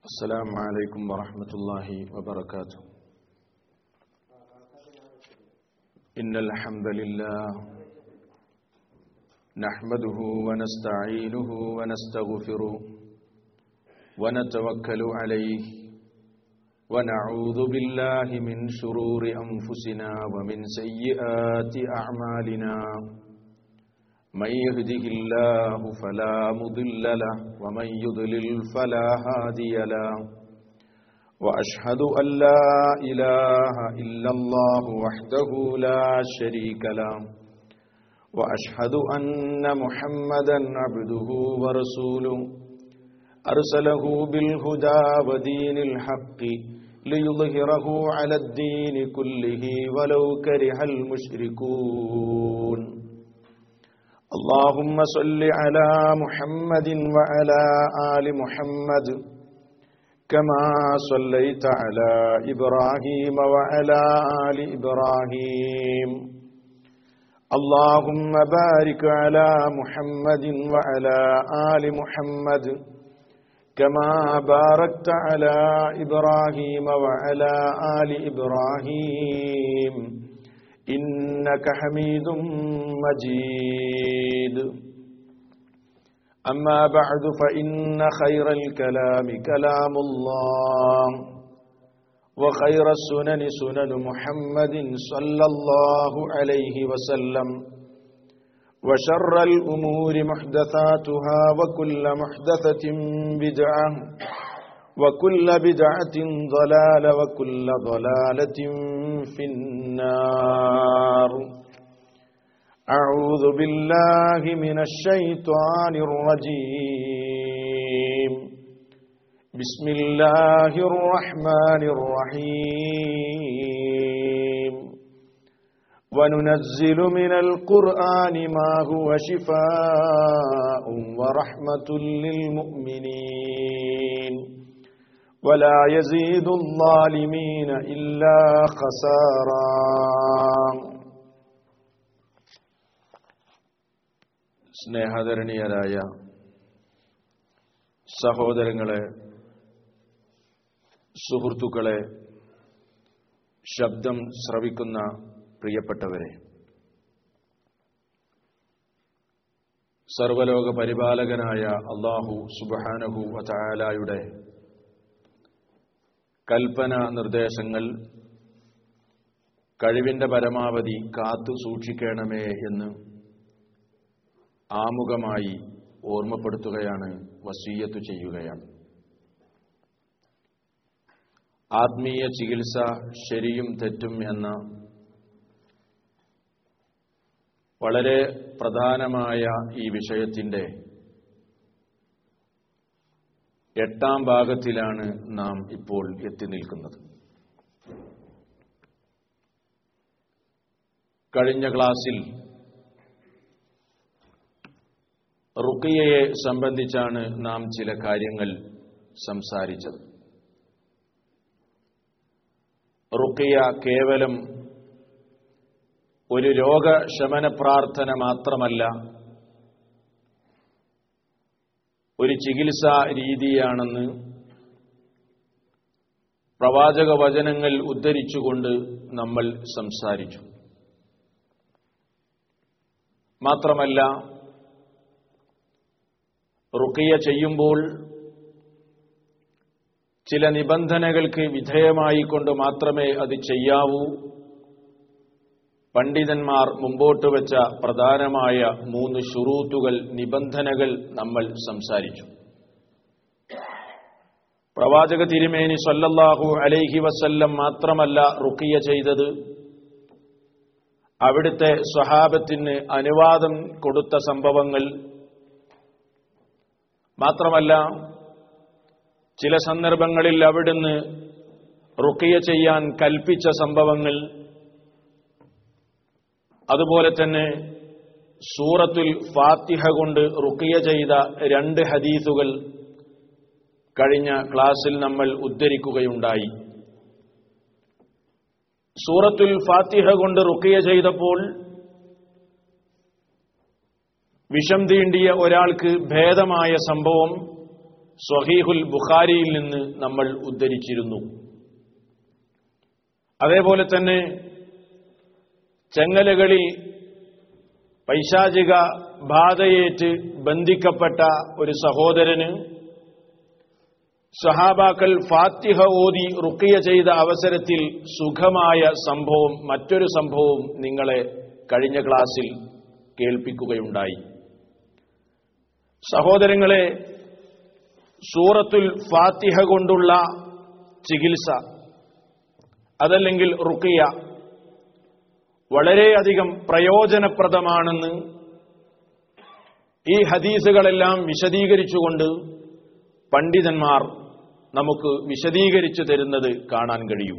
السلام عليكم ورحمة الله وبركاته إن الحمد لله نحمده ونستعينه ونستغفره ونتوكل عليه ونعوذ بالله من شرور أنفسنا ومن سيئات أعمالنا من يهده الله فلا مضل له ومن يضلل فلا هادي له واشهد ان لا اله الا الله وحده لا شريك له واشهد ان محمدا عبده ورسوله ارسله بالهدى ودين الحق ليظهره على الدين كله ولو كره المشركون اللهم صل على محمد وعلى آل محمد كما صليت على إبراهيم وعلى آل إبراهيم اللهم بارك على محمد وعلى آل محمد كما باركت على إبراهيم وعلى آل إبراهيم إنك حميد مجيد أما بعد فإن خير الكلام كلام الله وخير السنن سنن محمد صلى الله عليه وسلم وشر الأمور محدثاتها وكل محدثة بدعة وكل بدعة ضلالة وكل ضلالة في النار أعوذ بالله من الشيطان الرجيم بسم الله الرحمن الرحيم وننزل من القرآن ما هو شفاء ورحمة للمؤمنين ولا يزيد الظالمين إلا خسارا സ്നേഹധരണീയരായ സഹോദരങ്ങളെ സുഹൃത്തുക്കളെ ശബ്ദം ശ്രവിക്കുന്ന പ്രിയപ്പെട്ടവരെ സർവലോക പരിപാലകനായ അള്ളാഹു സുബാനഹു വചാലായുടെ കൽപ്പന നിർദ്ദേശങ്ങൾ കഴിവിന്റെ പരമാവധി കാത്തു സൂക്ഷിക്കണമേ എന്ന് ആമുഖമായി ഓർമ്മപ്പെടുത്തുകയാണ് വസീയത്ത് ചെയ്യുകയാണ് ആത്മീയ ചികിത്സ ശരിയും തെറ്റും എന്ന വളരെ പ്രധാനമായ ഈ വിഷയത്തിന്റെ എട്ടാം ഭാഗത്തിലാണ് നാം ഇപ്പോൾ എത്തി നിൽക്കുന്നത് കഴിഞ്ഞ ക്ലാസ്സിൽ റുക്കിയയെ സംബന്ധിച്ചാണ് നാം ചില കാര്യങ്ങൾ സംസാരിച്ചത് റുക്കിയ കേവലം ഒരു രോഗശമന പ്രാർത്ഥന മാത്രമല്ല ഒരു ചികിത്സാ രീതിയാണെന്ന് പ്രവാചക വചനങ്ങൾ ഉദ്ധരിച്ചുകൊണ്ട് നമ്മൾ സംസാരിച്ചു മാത്രമല്ല റുക്കിയ ചെയ്യുമ്പോൾ ചില നിബന്ധനകൾക്ക് വിധേയമായിക്കൊണ്ട് മാത്രമേ അത് ചെയ്യാവൂ പണ്ഡിതന്മാർ മുമ്പോട്ട് വെച്ച പ്രധാനമായ മൂന്ന് ഷുറൂത്തുകൾ നിബന്ധനകൾ നമ്മൾ സംസാരിച്ചു പ്രവാചക തിരുമേനി സല്ലല്ലാഹു അലൈഹി വസല്ലം മാത്രമല്ല റുക്കിയ ചെയ്തത് അവിടുത്തെ സ്വഹാബത്തിന് അനുവാദം കൊടുത്ത സംഭവങ്ങൾ മാത്രമല്ല ചില സന്ദർഭങ്ങളിൽ അവിടുന്ന് റുക്കിയ ചെയ്യാൻ കൽപ്പിച്ച സംഭവങ്ങൾ അതുപോലെ തന്നെ സൂറത്തുൽ ഫാത്തിഹ കൊണ്ട് റുക്കിയ ചെയ്ത രണ്ട് ഹദീസുകൾ കഴിഞ്ഞ ക്ലാസ്സിൽ നമ്മൾ ഉദ്ധരിക്കുകയുണ്ടായി സൂറത്തുൽ ഫാത്തിഹ കൊണ്ട് റുക്കിയ ചെയ്തപ്പോൾ വിഷം തീണ്ടിയ ഒരാൾക്ക് ഭേദമായ സംഭവം സ്വഹീഹുൽ ബുഖാരിയിൽ നിന്ന് നമ്മൾ ഉദ്ധരിച്ചിരുന്നു അതേപോലെ തന്നെ ചെങ്ങലകളിൽ പൈശാചിക ബാധയേറ്റ് ബന്ധിക്കപ്പെട്ട ഒരു സഹോദരന് സഹാബാക്കൾ ഫാത്തിഹ ഓതി റുക്കിയ ചെയ്ത അവസരത്തിൽ സുഖമായ സംഭവം മറ്റൊരു സംഭവം നിങ്ങളെ കഴിഞ്ഞ ക്ലാസ്സിൽ കേൾപ്പിക്കുകയുണ്ടായി സഹോദരങ്ങളെ സൂറത്തുൽ ഫാത്തിഹ കൊണ്ടുള്ള ചികിത്സ അതല്ലെങ്കിൽ റുക്കിയ വളരെയധികം പ്രയോജനപ്രദമാണെന്ന് ഈ ഹദീസുകളെല്ലാം വിശദീകരിച്ചുകൊണ്ട് പണ്ഡിതന്മാർ നമുക്ക് വിശദീകരിച്ചു തരുന്നത് കാണാൻ കഴിയും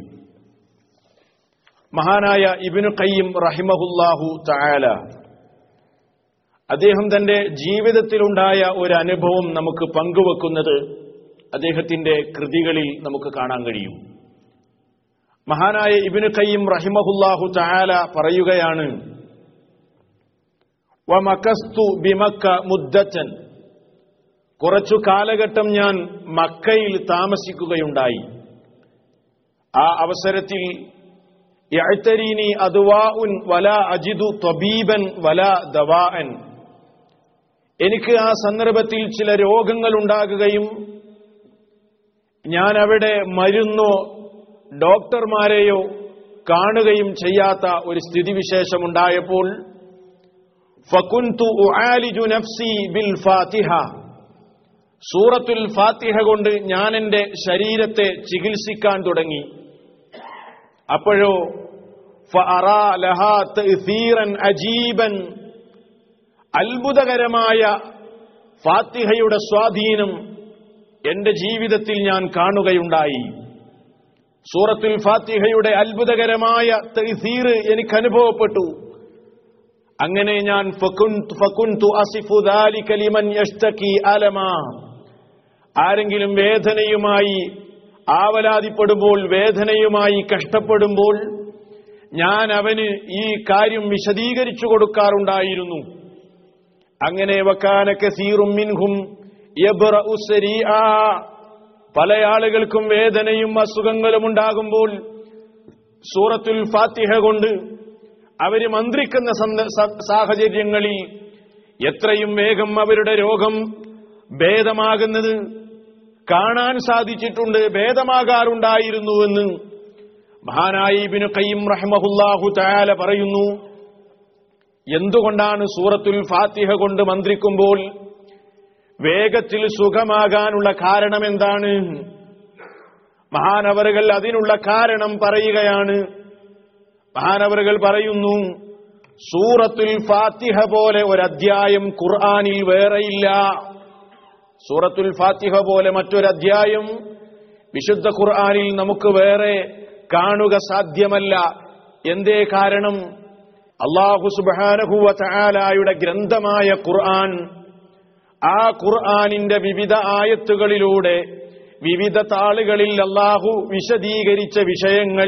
മഹാനായ ഇബിനു കയ്യം റഹിമഹുല്ലാഹു ചായാല അദ്ദേഹം തന്റെ ജീവിതത്തിലുണ്ടായ ഒരു അനുഭവം നമുക്ക് പങ്കുവെക്കുന്നത് അദ്ദേഹത്തിന്റെ കൃതികളിൽ നമുക്ക് കാണാൻ കഴിയും മഹാനായ ഇബിനു കയ്യം റഹിമഹുല്ലാഹു ചായാല പറയുകയാണ് വമക്കസ്തു ബിമക്ക മുദ്ദച്ചൻ കുറച്ചു കാലഘട്ടം ഞാൻ മക്കയിൽ താമസിക്കുകയുണ്ടായി ആ അവസരത്തിൽ യഅ്തരീനി അദ്വാഉൻ വല അജിദു ത്വബീബൻ വല ദവാഅൻ എനിക്ക് ആ സന്ദർഭത്തിൽ ചില രോഗങ്ങൾ ഉണ്ടാകുകയും ഞാൻ അവിടെ മരുന്നോ ഡോക്ടർമാരെയോ കാണുകയും ചെയ്യാത്ത ഒരു സ്ഥിതിവിശേഷമുണ്ടായപ്പോൾ ഫകുന്തു ഉആലിജു നഫ്സി ബിൽ ഫാത്തിഹ സൂറത്തുൽ ഫാത്തിഹ കൊണ്ട് ഞാൻ എന്റെ ശരീരത്തെ ചികിത്സിക്കാൻ തുടങ്ങി അപ്പോഴോ ഫഅറാ ലഹാ തഅ്സീറൻ അജീബൻ അത്ഭുതകരമായ ഫാത്തിഹയുടെ സ്വാധീനം എന്റെ ജീവിതത്തിൽ ഞാൻ കാണുകയുണ്ടായി സൂറത്തുൽ ഫാത്തിഹയുടെ അത്ഭുതകരമായ തൈസീർ എനിക്ക് അനുഭവപ്പെട്ടു അങ്ങനെ ഞാൻ ഫകുന്തു ഫകുന്തു അസിഫു ദാലിക ലിമൻ യഷ്തകി അലമാ ആരെങ്കിലും വേദനയുമായി ആവലാതിപ്പെടുമ്പോൾ വേദനയുമായി കഷ്ടപ്പെടുമ്പോൾ ഞാൻ അവന് ഈ കാര്യം വിശദീകരിച്ചു കൊടുക്കാറുണ്ടായിരുന്നു അങ്ങനെ വക്കാന കസീറും മിൻഹും യബ്റഉ സരീആ പല ആളുകൾക്കും വേദനയും അസുഖങ്ങളും ഉണ്ടാകുമ്പോൾ സൂറത്തുൽ ഫാത്തിഹ കൊണ്ട് അവര് മന്ത്രിക്കുന്ന സന്ദ- സ- സാഹചര്യങ്ങളിൽ എത്രയും വേഗം അവരുടെ രോഗം ഭേദമാകുന്നത് കാണാൻ സാധിച്ചിട്ടുണ്ട് ഭേദമാകാറുണ്ടായിരുന്നുവെന്ന് മഹാനായി ഇബ്നു ഖയ്യിം റഹ്മഹുല്ലാഹു തആല പറയുന്നു എന്തുകൊണ്ടാണ് സൂറത്തുൽ ഫാത്തിഹ കൊണ്ട് മന്ത്രിക്കുമ്പോൾ വേഗത്തിൽ സുഖമാകാനുള്ള കാരണം എന്താണ് മഹാനവറുകൾ അതിനുള്ള കാരണം പറയുകയാണ് മഹാനവറുകൾ പറയുന്നു സൂറത്തുൽ ഫാത്തിഹ പോലെ ഒരധ്യായം ഖുർആനിൽ വേറെയില്ല സൂറത്തുൽ ഫാത്തിഹ പോലെ മറ്റൊരധ്യായം വിശുദ്ധ ഖുർആനിൽ നമുക്ക് വേറെ കാണുക സാധ്യമല്ല എന്തേ കാരണം അള്ളാഹു സുബാനഹുവ തആലായുടെ ഗ്രന്ഥമായ ഖുർആൻ ആ ഖുർആനിന്റെ വിവിധ ആയത്തുകളിലൂടെ വിവിധ താളുകളിൽ അള്ളാഹു വിശദീകരിച്ച വിഷയങ്ങൾ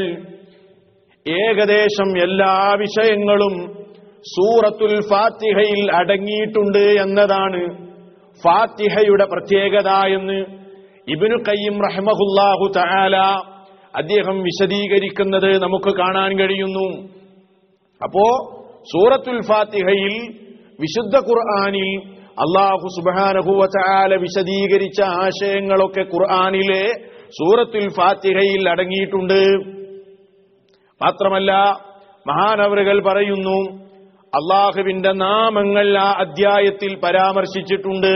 ഏകദേശം എല്ലാ വിഷയങ്ങളും സൂറത്തുൽ ഫാത്തിഹയിൽ അടങ്ങിയിട്ടുണ്ട് എന്നതാണ് ഫാത്തിഹയുടെ പ്രത്യേകത എന്ന് ഇബിനു കയ്യം റഹ്മഹുല്ലാഹു തആല അദ്ദേഹം വിശദീകരിക്കുന്നത് നമുക്ക് കാണാൻ കഴിയുന്നു അപ്പോ സൂറത്തുൽ ഫാത്തിഹയിൽ വിശുദ്ധ ഖുർആനിൽ അള്ളാഹു സുബാനഹുവ തആല വിശദീകരിച്ച ആശയങ്ങളൊക്കെ ഖുർആനിലെ സൂറത്തുൽ ഫാത്തിഹയിൽ അടങ്ങിയിട്ടുണ്ട് മാത്രമല്ല മഹാനവറുകൾ പറയുന്നു അള്ളാഹുവിന്റെ നാമങ്ങൾ ആ അധ്യായത്തിൽ പരാമർശിച്ചിട്ടുണ്ട്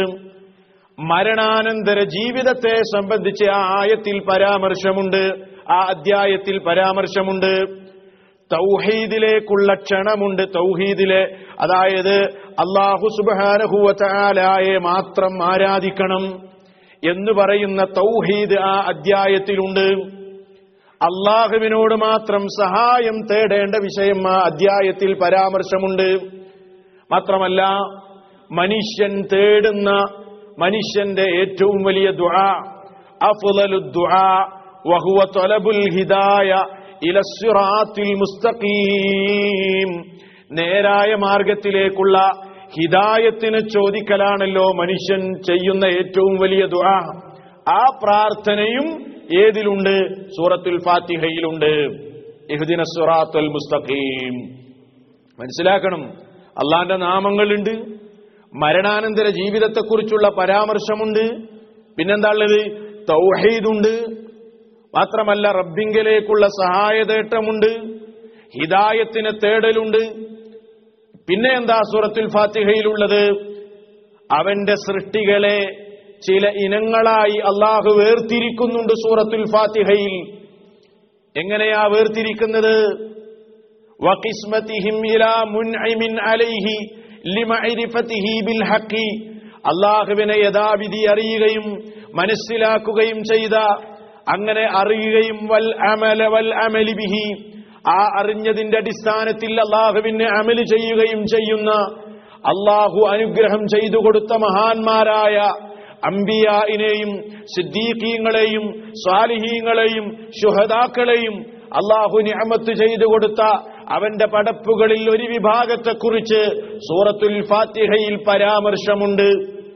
മരണാനന്തര ജീവിതത്തെ സംബന്ധിച്ച് ആ ആയത്തിൽ പരാമർശമുണ്ട് ആ അധ്യായത്തിൽ പരാമർശമുണ്ട് തൗഹീദിലേക്കുള്ള ക്ഷണമുണ്ട് തൗഹീദിലെ അതായത് അള്ളാഹു സുബാനഹുവലായെ മാത്രം ആരാധിക്കണം എന്ന് പറയുന്ന തൗഹീദ് ആ അധ്യായത്തിലുണ്ട് അള്ളാഹുവിനോട് മാത്രം സഹായം തേടേണ്ട വിഷയം ആ അധ്യായത്തിൽ പരാമർശമുണ്ട് മാത്രമല്ല മനുഷ്യൻ തേടുന്ന മനുഷ്യന്റെ ഏറ്റവും വലിയ ദുആ അഫ്ളലു ദുആ വഹുവ തൊലബുൽ ഹിദായ ഇല സിറാത്തിൽ മുസ്തഖീം നേരായ മാർഗത്തിലേക്കുള്ള ഹിദായത്തിന് ചോദിക്കലാണല്ലോ മനുഷ്യൻ ചെയ്യുന്ന ഏറ്റവും വലിയ ദുആ ആ പ്രാർത്ഥനയും ഏതിലുണ്ട് സൂറത്തുൽ ഫാത്തിഹയിലുണ്ട് ഇഹ്ദിന സുറാത്തുൽ മുസ്തഖീം മനസ്സിലാക്കണം അള്ളാന്റെ നാമങ്ങളുണ്ട് മരണാനന്തര ജീവിതത്തെക്കുറിച്ചുള്ള പരാമർശമുണ്ട് പിന്നെന്താ ഉള്ളത് തൗഹീദുണ്ട് മാത്രമല്ല റബ്ബിങ്കലേക്കുള്ള സഹായതേട്ടമുണ്ട് ഹിദായത്തിന് തേടലുണ്ട് പിന്നെ എന്താ സൂറത്തുൽ ഫാത്തിഹയിലുള്ളത് അവന്റെ സൃഷ്ടികളെ ചില ഇനങ്ങളായി അള്ളാഹു വേർതിരിക്കുന്നുണ്ട് സൂറത്തുൽ ഫാത്തിഹയിൽ എങ്ങനെയാ വേർതിരിക്കുന്നത് وقسمتهم إلى منعم عليه لمعرفته بالحق അള്ളാഹുവിനെ യഥാവിധി അറിയുകയും മനസ്സിലാക്കുകയും ചെയ്ത അങ്ങനെ അറിയുകയും വൽ അമല വൽ അമലി ബിഹി ആ അറിഞ്ഞതിന്റെ അടിസ്ഥാനത്തിൽ അള്ളാഹുവിനെ അമല് ചെയ്യുകയും ചെയ്യുന്ന അള്ളാഹു അനുഗ്രഹം ചെയ്തു കൊടുത്ത മഹാന്മാരായ അംബിയായിനെയും സിദ്ദീഖീങ്ങളെയും സ്വാലിഹീങ്ങളെയും ശുഹദാക്കളെയും അള്ളാഹു നിഅമത്ത് ചെയ്തു കൊടുത്ത അവന്റെ പടപ്പുകളിൽ ഒരു വിഭാഗത്തെക്കുറിച്ച് സൂറത്തുൽ ഫാത്തിഹയിൽ പരാമർശമുണ്ട്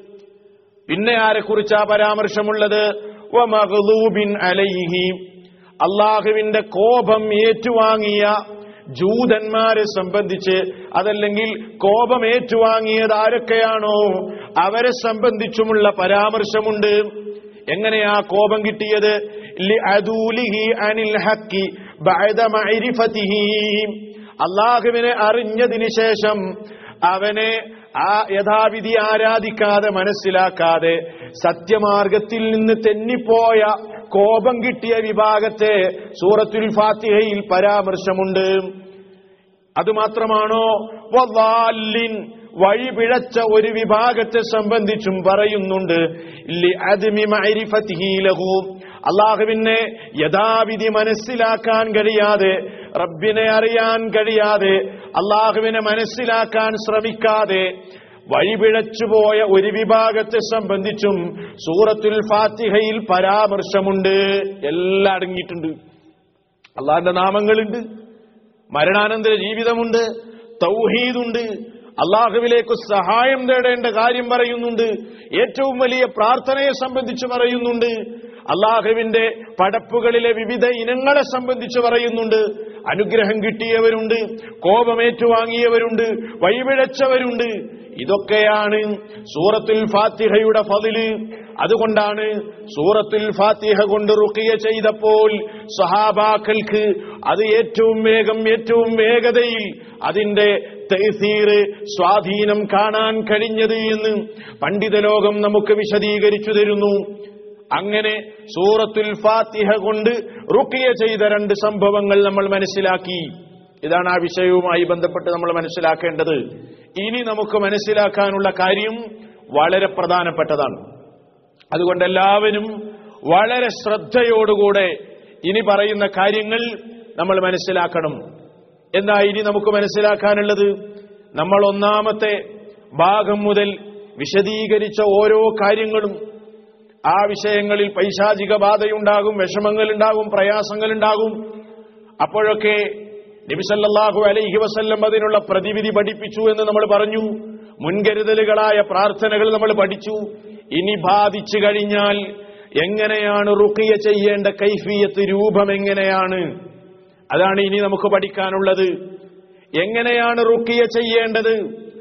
പിന്നെ ആരെക്കുറിച്ചാ പരാമർശമുള്ളത് വമഗ്ലൂബിൻ അലൈഹി അള്ളാഹുവിന്റെ കോപം ഏറ്റുവാങ്ങിയ ജൂതന്മാരെ സംബന്ധിച്ച് അതല്ലെങ്കിൽ കോപം ഏറ്റുവാങ്ങിയത് ആരൊക്കെയാണോ അവരെ സംബന്ധിച്ചുമുള്ള പരാമർശമുണ്ട് എങ്ങനെയാ കോപം കിട്ടിയത് ലിഅദൂലിഹി അനിൽ ഹക്കി ബഅദ മഅരിഫതിഹി അള്ളാഹുവിനെ അറിഞ്ഞതിന് ശേഷം അവനെ ആ യഥാവിധി ആരാധിക്കാതെ മനസ്സിലാക്കാതെ സത്യമാർഗത്തിൽ നിന്ന് തെന്നിപ്പോയ കോപം കിട്ടിയ വിഭാഗത്തെ സൂറത്തുൽ ഫാത്തിഹയിൽ പരാമർശമുണ്ട് അതുമാത്രമാണോ വദാലിൻ വഴിപിഴച്ച ഒരു വിഭാഗത്തെ സംബന്ധിച്ചും പറയുന്നുണ്ട് ലിഅദ്മി മഅരിഫതിഹി ലഹു അള്ളാഹുവിനെ യഥാവിധി മനസ്സിലാക്കാൻ കഴിയാതെ റബ്ബിനെ അറിയാൻ കഴിയാതെ അള്ളാഹുവിനെ മനസ്സിലാക്കാൻ ശ്രമിക്കാതെ വഴിപിഴച്ചുപോയ ഒരു വിഭാഗത്തെ സംബന്ധിച്ചും സൂറത്തുൽ ഫാത്തിഹയിൽ പരാമർശമുണ്ട് എല്ലാം അടങ്ങിയിട്ടുണ്ട് അള്ളാഹിന്റെ നാമങ്ങളുണ്ട് മരണാനന്തര ജീവിതമുണ്ട് തൗഹീദുണ്ട് അള്ളാഹുവിലേക്ക് സഹായം തേടേണ്ട കാര്യം പറയുന്നുണ്ട് ഏറ്റവും വലിയ പ്രാർത്ഥനയെ സംബന്ധിച്ച് പറയുന്നുണ്ട് അള്ളാഹുവിന്റെ പടപ്പുകളിലെ വിവിധ ഇനങ്ങളെ സംബന്ധിച്ച് പറയുന്നുണ്ട് അനുഗ്രഹം കിട്ടിയവരുണ്ട് കോപമേറ്റുവാങ്ങിയവരുണ്ട് വഴിപിഴച്ചവരുണ്ട് ഇതൊക്കെയാണ് സൂറത്തുൽ ഫാത്തിഹയുടെ ഫതില് അതുകൊണ്ടാണ് സൂറത്തുൽ ഫാത്തിഹ കൊണ്ട് റുക്കിയ ചെയ്തപ്പോൾ സഹാബാക്കൾക്ക് അത് ഏറ്റവും വേഗം ഏറ്റവും വേഗതയിൽ അതിന്റെ തൈസീർ സ്വാധീനം കാണാൻ കഴിഞ്ഞത് എന്ന് പണ്ഡിത ലോകം നമുക്ക് വിശദീകരിച്ചു തരുന്നു അങ്ങനെ സൂറത്തുൽ ഫാത്തിഹ കൊണ്ട് റുക്കിയ ചെയ്ത രണ്ട് സംഭവങ്ങൾ നമ്മൾ മനസ്സിലാക്കി ഇതാണ് ആ വിഷയവുമായി ബന്ധപ്പെട്ട് നമ്മൾ മനസ്സിലാക്കേണ്ടത് ഇനി നമുക്ക് മനസ്സിലാക്കാനുള്ള കാര്യം വളരെ പ്രധാനപ്പെട്ടതാണ് അതുകൊണ്ട് എല്ലാവരും വളരെ ശ്രദ്ധയോടുകൂടെ ഇനി പറയുന്ന കാര്യങ്ങൾ നമ്മൾ മനസ്സിലാക്കണം എന്താ ഇനി നമുക്ക് മനസ്സിലാക്കാനുള്ളത് നമ്മൾ ഒന്നാമത്തെ ഭാഗം മുതൽ വിശദീകരിച്ച ഓരോ കാര്യങ്ങളും ആ വിഷയങ്ങളിൽ പൈശാചിക ബാധയുണ്ടാകും വിഷമങ്ങളുണ്ടാകും പ്രയാസങ്ങളുണ്ടാകും അപ്പോഴൊക്കെ നബിസല്ലാഹു അലൈഹി വസല്ലം അതിനുള്ള പ്രതിവിധി പഠിപ്പിച്ചു എന്ന് നമ്മൾ പറഞ്ഞു മുൻകരുതലുകളായ പ്രാർത്ഥനകൾ നമ്മൾ പഠിച്ചു ഇനി ബാധിച്ചു കഴിഞ്ഞാൽ എങ്ങനെയാണ് റുക്കിയ ചെയ്യേണ്ട കൈഫിയത്ത് രൂപം എങ്ങനെയാണ് അതാണ് ഇനി നമുക്ക് പഠിക്കാനുള്ളത് എങ്ങനെയാണ് റുക്കിയ ചെയ്യേണ്ടത്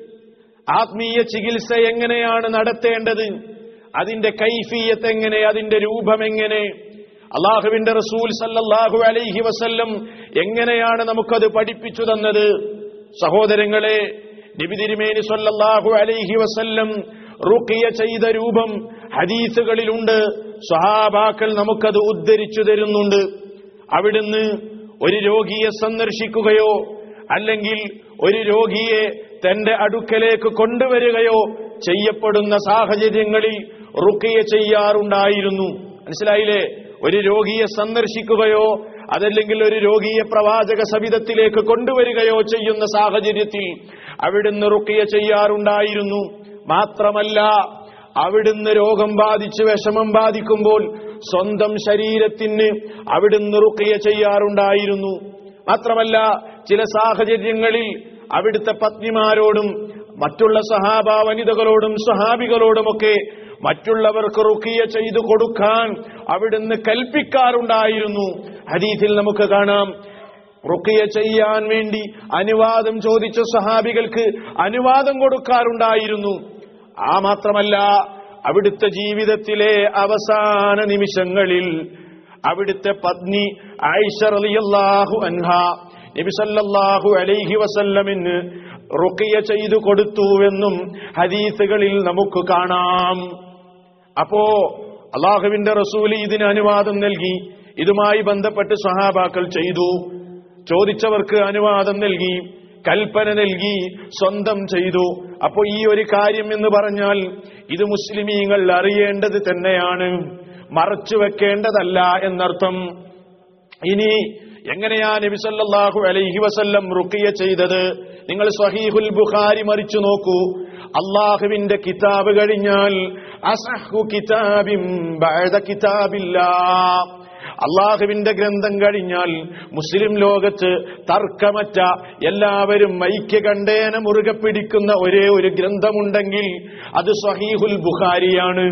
ആത്മീയ ചികിത്സ എങ്ങനെയാണ് നടത്തേണ്ടത് അതിന്റെ കൈഫിയത്ത് എങ്ങനെ അതിന്റെ രൂപം എങ്ങനെ അള്ളാഹുവിന്റെ റസൂൽ സല്ലല്ലാഹു അലൈഹി വസല്ലം എങ്ങനെയാണ് നമുക്കത് പഠിപ്പിച്ചു തന്നത് സഹോദരങ്ങളെ നബി തിരുമേനി സല്ലല്ലാഹു അലൈഹി വസല്ലം റുക്കിയ ചെയ്ത രൂപം ഹദീസുകളിലുണ്ട് സ്വഹാബാക്കൾ നമുക്കത് ഉദ്ധരിച്ചു തരുന്നുണ്ട് അവിടുന്ന് ഒരു രോഗിയെ സന്ദർശിക്കുകയോ അല്ലെങ്കിൽ ഒരു രോഗിയെ തന്റെ അടുക്കലേക്ക് കൊണ്ടുവരികയോ ചെയ്യപ്പെടുന്ന സാഹചര്യങ്ങളിൽ റുക്കിയ ചെയ്യാറുണ്ടായിരുന്നു മനസ്സിലായില്ലേ ഒരു രോഗിയെ സന്ദർശിക്കുകയോ അതല്ലെങ്കിൽ ഒരു രോഗിയെ പ്രവാചക സവിധത്തിലേക്ക് കൊണ്ടുവരികയോ ചെയ്യുന്ന സാഹചര്യത്തിൽ അവിടുന്ന് റുക്കിയ ചെയ്യാറുണ്ടായിരുന്നു മാത്രമല്ല അവിടുന്ന് രോഗം ബാധിച്ച് വിഷമം ബാധിക്കുമ്പോൾ സ്വന്തം ശരീരത്തിന് അവിടുന്ന് റുക്കിയ ചെയ്യാറുണ്ടായിരുന്നു മാത്രമല്ല ചില സാഹചര്യങ്ങളിൽ അവിടുത്തെ പത്നിമാരോടും മറ്റുള്ള സഹാബ വനിതകളോടും സഹാബികളോടുമൊക്കെ മറ്റുള്ളവർക്ക് റുക്കിയ ചെയ്തു കൊടുക്കാൻ അവിടുന്ന് കൽപ്പിക്കാറുണ്ടായിരുന്നു ഹദീസിൽ നമുക്ക് കാണാം റുക്കിയ ചെയ്യാൻ വേണ്ടി അനുവാദം ചോദിച്ച സഹാബികൾക്ക് അനുവാദം കൊടുക്കാറുണ്ടായിരുന്നു ആ മാത്രമല്ല അവിടുത്തെ ജീവിതത്തിലെ അവസാന നിമിഷങ്ങളിൽ അവിടുത്തെ പത്നി ആയിഷ റളിയല്ലാഹു അൻഹ നബി സല്ലല്ലാഹു അലൈഹി വസല്ലമിന് റുക്കിയ ചെയ്തു കൊടുത്തുവെന്നും ഹദീസുകളിൽ നമുക്ക് കാണാം അപ്പോ അള്ളാഹുവിന്റെ റസൂല് ഇതിന് അനുവാദം നൽകി ഇതുമായി ബന്ധപ്പെട്ട് സഹാബാക്കൾ ചെയ്തു ചോദിച്ചവർക്ക് അനുവാദം നൽകി കൽപ്പന നൽകി സ്വന്തം ചെയ്തു അപ്പോ ഈ ഒരു കാര്യം എന്ന് പറഞ്ഞാൽ ഇത് മുസ്ലിമീങ്ങൾ അറിയേണ്ടത് തന്നെയാണ് മറച്ചു വെക്കേണ്ടതല്ല എന്നർത്ഥം ഇനി എങ്ങനെയാ നബി സല്ലല്ലാഹു അലൈഹി വസല്ലം റുക്കിയ ചെയ്തത് നിങ്ങൾ സ്വഹീഹുൽ ബുഖാരി മറിച്ചു നോക്കൂ അള്ളാഹുവിന്റെ കിതാബ് കഴിഞ്ഞാൽ അസഹു കിതാബിം ബഅദ കിതാബില്ലാ അള്ളാഹുവിന്റെ ഗ്രന്ഥം കഴിഞ്ഞാൽ മുസ്ലിം ലോകത്ത് തർക്കമറ്റ എല്ലാവരും ഐക്യകണ്ഠേന മുറുകെ പിടിക്കുന്ന ഒരേ ഒരു ഗ്രന്ഥമുണ്ടെങ്കിൽ അത് സ്വഹീഹുൽ ബുഖാരിയാണ്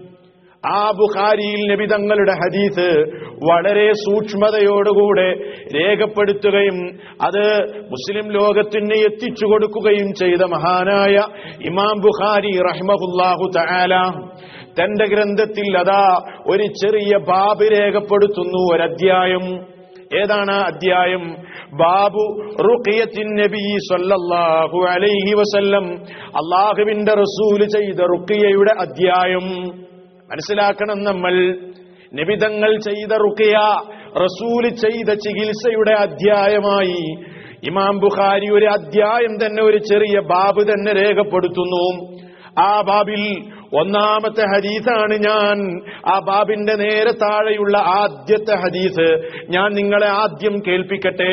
ആ ബുഖാരിയിൽ നബി തങ്ങളുടെ ഹദീസ് വളരെ സൂക്ഷ്മതയോടുകൂടെ രേഖപ്പെടുത്തുകയും അത് മുസ്ലിം ലോകത്തിന് എത്തിച്ചു കൊടുക്കുകയും ചെയ്ത മഹാനായ ഇമാം ബുഖാരി റഹ്മഹുല്ലാഹു തആല തന്റെ ഗ്രന്ഥത്തിൽ അതാ ഒരു ചെറിയ ബാബ് രേഖപ്പെടുത്തുന്നു ഒരധ്യായം ഏതാണ് ആ അധ്യായം ബാബു റുഖിയത്തിൻ നബി സല്ലല്ലാഹു അലൈഹി വസല്ലം അള്ളാഹുവിന്റെ റസൂല് ചെയ്ത റുഖിയയുടെ അധ്യായം മനസ്സിലാക്കണം നമ്മൾ നിബിതങ്ങൾ ചെയ്ത റുക്കിയ റസൂല് ചെയ്ത ചികിത്സയുടെ അധ്യായമായി ഇമാം ബുഖാരി ഒരു അധ്യായം തന്നെ ഒരു ചെറിയ ബാബ് തന്നെ രേഖപ്പെടുത്തുന്നു ആ ബാബിൽ ഒന്നാമത്തെ ഹദീസാണ് ഞാൻ ആ ബാബിന്റെ നേരെ താഴെയുള്ള ആദ്യത്തെ ഹദീസ് ഞാൻ നിങ്ങളെ ആദ്യം കേൾപ്പിക്കട്ടെ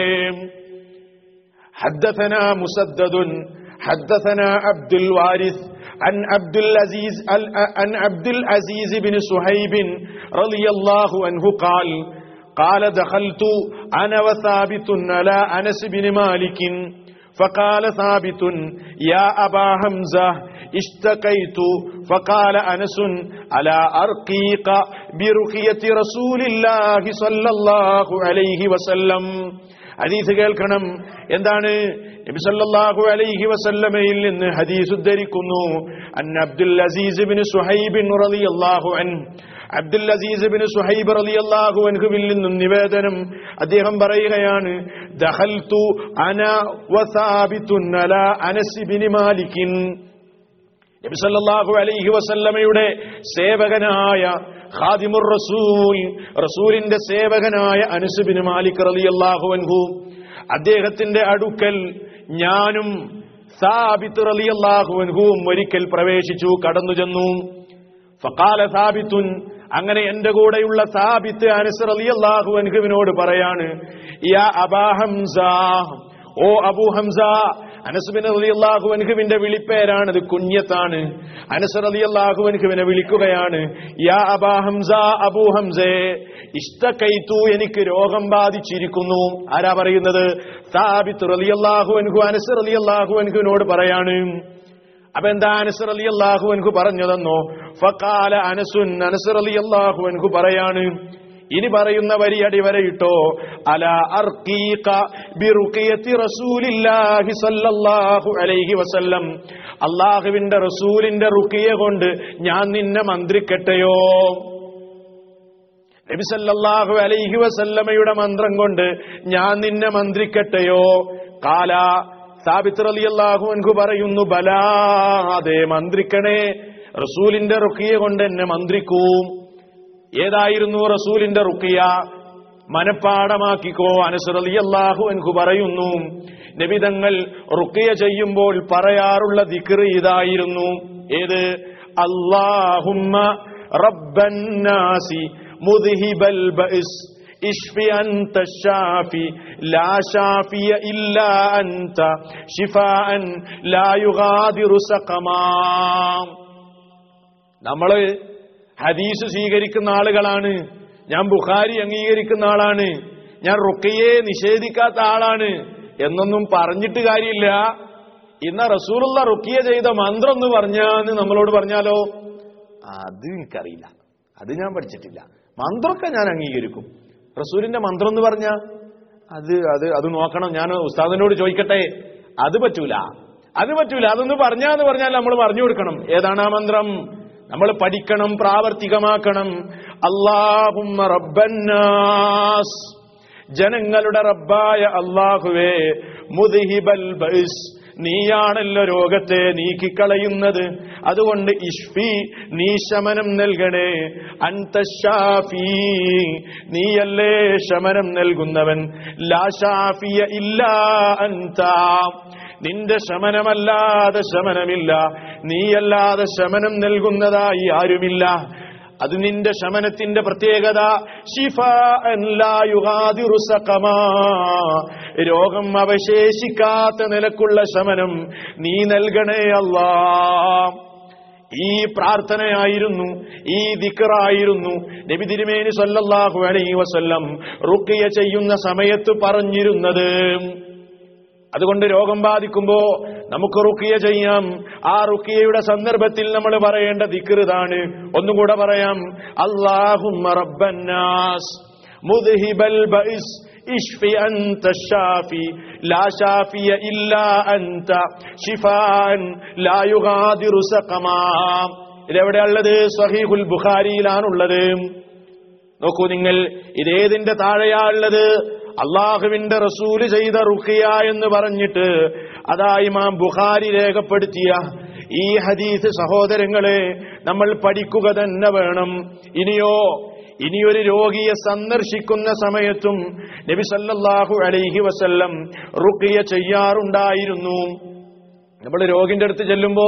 حدثنا مسدد حدثنا عبد الوارث عن عبد العزيز عن عبد العزيز بن صهيب رضي الله عنه قال قال دخلت انا وثابت على انس بن مالك فقال ثابت يا ابا حمزه اشتكيت فقال انس على ارقيق برقيه رسول الله صلى الله عليه وسلم ഹദീസ് കേൾക്കണം എന്താണ് നബി സല്ലല്ലാഹു അലൈഹി വസല്ലമയിൽ നിന്ന് ഹദീസ് ഉദ്ധരിക്കുന്നു അൻ അബ്ദുൽ അസീസ് ബിൻ സുഹൈബ് റളിയല്ലാഹു അൻ അബ്ദുൽ അസീസ് ബിൻ സുഹൈബ് റളിയല്ലാഹു അൻഹുവിൽ നിന്നും നിവേദനം അദ്ദേഹം പറയുകയാണ് ദഖൽതു അന വസാബിതുൻ അലാ അനസ് ബിൻ മാലിക്കിൻ നബി സല്ലല്ലാഹു അലൈഹി വസല്ലമയുടെ സേവകനായ ഖാദിമുർ റസൂൽ റസൂലിന്റെ സേവകനായ അനസ് ബിൻ മാലിക് റളിയല്ലാഹു അൻഹു അദ്ദേഹത്തിന്റെ അടുക്കൽ ഞാനും സാബിത്ത് റളിയല്ലാഹു അൻഹുവും ഒരിക്കൽ പ്രവേശിച്ചു കടന്നു ചെന്നു ഫഖാല സാബിത്തുൻ അങ്ങനെ എന്റെ കൂടെയുള്ള സാബിത്ത് അനസ് റളിയല്ലാഹു അൻഹുവിനോട് പറയാണ് യാ അബാ ഹംസ ഓ അബൂ ഹംസ അനസുബിൻ അലിയല്ലാഹു അൻഹുവിന്റെ വിളിപ്പേരാണ് ഇത് കുഞ്ഞത്താണ് അനസർ അലിയല്ലാഹു അൻഹുവിനെ വിളിക്കുകയാണ് യാ അബാ ഹംസ അബൂ ഹംസേ ഇഷ്ടക്കൈത്തു എനിക്ക് രോഗം ബാധിച്ചിരിക്കുന്നു ആരാ പറയുന്നത് സാബിത്ത് റലിയല്ലാഹു അൻഹു അനസർ അലിയല്ലാഹു അൻഹുവിനോട് പറയാണ് അപ്പൊ എന്താ അനസർ അലി അള്ളാഹു അൻഹു പറഞ്ഞതെന്നോ ഫക്കാല അനസുൻ അനസർ അലി അള്ളാഹു അൻഹു പറയാണ് ഇനി പറയുന്ന വരി അടിവരയിട്ടോ അല അർക്കീക ബിറുഖിയത്തി റസൂലില്ലാഹി സല്ലല്ലാഹു അലൈഹി വസല്ലം അള്ളാഹുവിന്റെ റസൂലിന്റെ റുക്കിയ കൊണ്ട് ഞാൻ നിന്നെ മന്ത്രിക്കട്ടെയോ നബി സല്ലല്ലാഹു അലൈഹി വസല്ലമയുടെ മന്ത്രം കൊണ്ട് ഞാൻ നിന്നെ മന്ത്രിക്കട്ടെയോ കാല സാബിത്ത് റളിയല്ലാഹു അൻഹു പറയുന്നു ബലാ അതെ മന്ത്രിക്കണേ റസൂലിന്റെ റുക്കിയ കൊണ്ട് എന്നെ മന്ത്രിക്കൂ ഏതായിരുന്നു റസൂലിന്റെ റുക്കിയ മനപ്പാടമാക്കിക്കോ അനസറലിയല്ലാഹു അൻഹു പറയുന്നു നബിതങ്ങൾ റുക്കിയ ചെയ്യുമ്പോൾ പറയാറുള്ള ദിക്ർ ഇതായിരുന്നു ഏത് അല്ലാഹുമ്മ റബ്ബന്നാസി മുദ്ഹിബൽ ബഇസ് ഇഷ്ഫി അൻത ഷാഫി ലാ ഷാഫിയ ഇല്ലാ അൻത ഷിഫാഅൻ ലാ യുഗാദിറു സഖമാ നമ്മള് ഹദീസ് സ്വീകരിക്കുന്ന ആളുകളാണ് ഞാൻ ബുഖാരി അംഗീകരിക്കുന്ന ആളാണ് ഞാൻ റുക്കയെ നിഷേധിക്കാത്ത ആളാണ് എന്നൊന്നും പറഞ്ഞിട്ട് കാര്യമില്ല ഇന്ന റസൂലുള്ള റുക്കിയ ചെയ്ത മന്ത്രം എന്ന് പറഞ്ഞാന്ന് നമ്മളോട് പറഞ്ഞാലോ അത് എനിക്കറിയില്ല അത് ഞാൻ പഠിച്ചിട്ടില്ല മന്ത്രമൊക്കെ ഞാൻ അംഗീകരിക്കും റസൂലിന്റെ മന്ത്രം എന്ന് പറഞ്ഞ അത് അത് അത് നോക്കണം ഞാൻ ഉസ്താദിനോട് ചോദിക്കട്ടെ അത് പറ്റൂല അത് പറ്റൂല അതൊന്ന് പറഞ്ഞാന്ന് പറഞ്ഞാൽ നമ്മൾ പറഞ്ഞു കൊടുക്കണം ഏതാണ് ആ മന്ത്രം നമ്മൾ പഠിക്കണം പ്രാവർത്തികമാക്കണം അള്ളാഹുമ്മ റബ്ബന്നാസ് ജനങ്ങളുടെ റബ്ബായ അള്ളാഹുവേ മുദ്ഹിബൽ ബൈസ് നീയാണല്ലോ രോഗത്തെ നീക്കിക്കളയുന്നത് അതുകൊണ്ട് ഇഷ്ഫി നീ ശമനം നൽകണേ അന്തഷാഫി നീയല്ലേ ശമനം നൽകുന്നവൻ ലാ ഷാഫിയ ഇല്ലാ അന്ത നിന്റെ ശമനമല്ലാതെ ശമനമില്ല നീയല്ലാതെ ശമനം നൽകുന്നതായി ആരുമില്ല അത് നിന്റെ ശമനത്തിന്റെ പ്രത്യേകത ശിഫ രോഗം അവശേഷിക്കാത്ത നിലക്കുള്ള ശമനം നീ നൽകണേ അല്ലാ ഈ പ്രാർത്ഥനയായിരുന്നു ഈ ദിക്കറായിരുന്നു നബി തിരുമേനി സല്ലല്ലാഹു അലൈഹി വസല്ലം റുക്കിയ ചെയ്യുന്ന സമയത്ത് പറഞ്ഞിരുന്നത് അതുകൊണ്ട് രോഗം ബാധിക്കുമ്പോ നമുക്ക് റുക്കിയ ചെയ്യാം ആ റുക്കിയയുടെ സന്ദർഭത്തിൽ നമ്മൾ പറയേണ്ട ദിക്റിതാണ് ഒന്നും കൂടെ പറയാം അള്ളാഹുമ്മ റബ്ബന്നാസ് മുദ്ഹിബൽ ബൈസ് ഇഷ്ഫി അൻത ഷാഫി ലാ ഷാഫിയ ഇല്ലാ അൻത ഷിഫാൻ ലാ യുഗാദിറു സഖമാ ഇതെവിടെയുള്ളത് സഹീഹുൽ ബുഖാരിയിലാണുള്ളത് നോക്കൂ നിങ്ങൾ ഇതേതിന്റെ താഴെയാ ഉള്ളത് അള്ളാഹുവിന്റെ റസൂല് ചെയ്ത റുഖിയ എന്ന് പറഞ്ഞിട്ട് അതാ ഇമാം ബുഖാരി രേഖപ്പെടുത്തിയ ഈ ഹദീസ് സഹോദരങ്ങളെ നമ്മൾ പഠിക്കുക തന്നെ വേണം ഇനിയോ ഇനിയൊരു രോഗിയെ സന്ദർശിക്കുന്ന സമയത്തും നബി സല്ലല്ലാഹു അലൈഹി വസല്ലം റുഖിയ ചെയ്യാറുണ്ടായിരുന്നു നമ്മൾ രോഗിന്റെ അടുത്ത് ചെല്ലുമ്പോ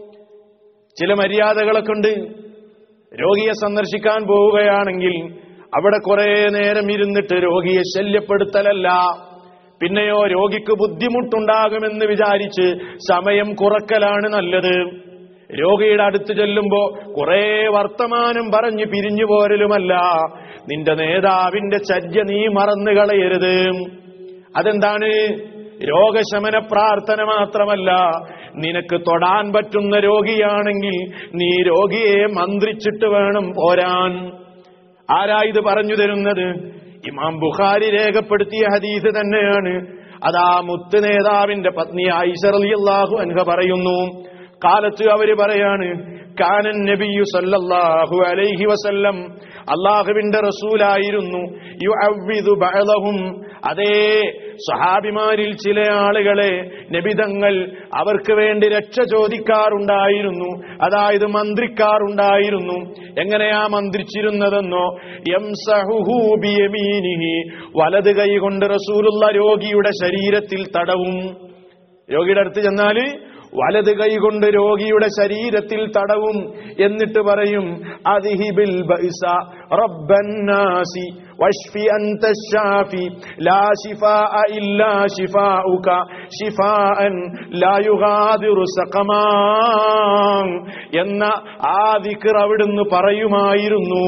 ചില മര്യാദകളൊക്കെ ഉണ്ട് രോഗിയെ സന്ദർശിക്കാൻ പോവുകയാണെങ്കിൽ അവിടെ കുറെ നേരം ഇരുന്നിട്ട് രോഗിയെ ശല്യപ്പെടുത്തലല്ല പിന്നെയോ രോഗിക്ക് ബുദ്ധിമുട്ടുണ്ടാകുമെന്ന് വിചാരിച്ച് സമയം കുറക്കലാണ് നല്ലത് രോഗിയുടെ അടുത്ത് ചെല്ലുമ്പോ കുറെ വർത്തമാനം പറഞ്ഞ് പിരിഞ്ഞു പോരലുമല്ല നിന്റെ നേതാവിന്റെ ചര്യ നീ മറന്നു കളയരുത് അതെന്താണ് രോഗശമന പ്രാർത്ഥന മാത്രമല്ല നിനക്ക് തൊടാൻ പറ്റുന്ന രോഗിയാണെങ്കിൽ നീ രോഗിയെ മന്ത്രിച്ചിട്ട് വേണം പോരാൻ ആരാ ഇത് പറഞ്ഞു തരുന്നത് ഇമാം ബുഖാരി രേഖപ്പെടുത്തിയ ഹദീസ് തന്നെയാണ് അതാ മുത്ത് നേതാവിന്റെ പത്നി ഐഷറിയാഹു അൻഹ പറയുന്നു കാലത്ത് അവര് പറയാണ് കാനൻ നബിയു സല്ലല്ലാഹു അലൈഹി വസല്ലം അള്ളാഹുവിന്റെ റസൂലായിരുന്നു യുഅവ്വിദു ബഅദഹും അതേ സഹാബിമാരിൽ ചില ആളുകളെ നബിതങ്ങൾ അവർക്ക് വേണ്ടി രക്ഷ ചോദിക്കാറുണ്ടായിരുന്നു അതായത് മന്ത്രിക്കാറുണ്ടായിരുന്നു എങ്ങനെയാ മന്ത്രിച്ചിരുന്നതെന്നോ യംസഹുഹു ബിയമീനിഹി വലത് കൈ കൊണ്ട് റസൂലുള്ള രോഗിയുടെ ശരീരത്തിൽ തടവും രോഗിയുടെ അടുത്ത് ചെന്നാല് വലത് കൈകൊണ്ട് രോഗിയുടെ ശരീരത്തിൽ തടവും എന്നിട്ട് പറയും അതിഹിബിൽ ബൈസ റബ്ബന്നാസി വഷ്ഫി അൻത ഷാഫി ലാ ശിഫാഅ ഇല്ലാ ശിഫാഉക ശിഫാഅൻ ലാ യുഗാദിറു സഖമാ എന്ന ആ ദിക്ർ അവിടുന്ന് പറയുമായിരുന്നു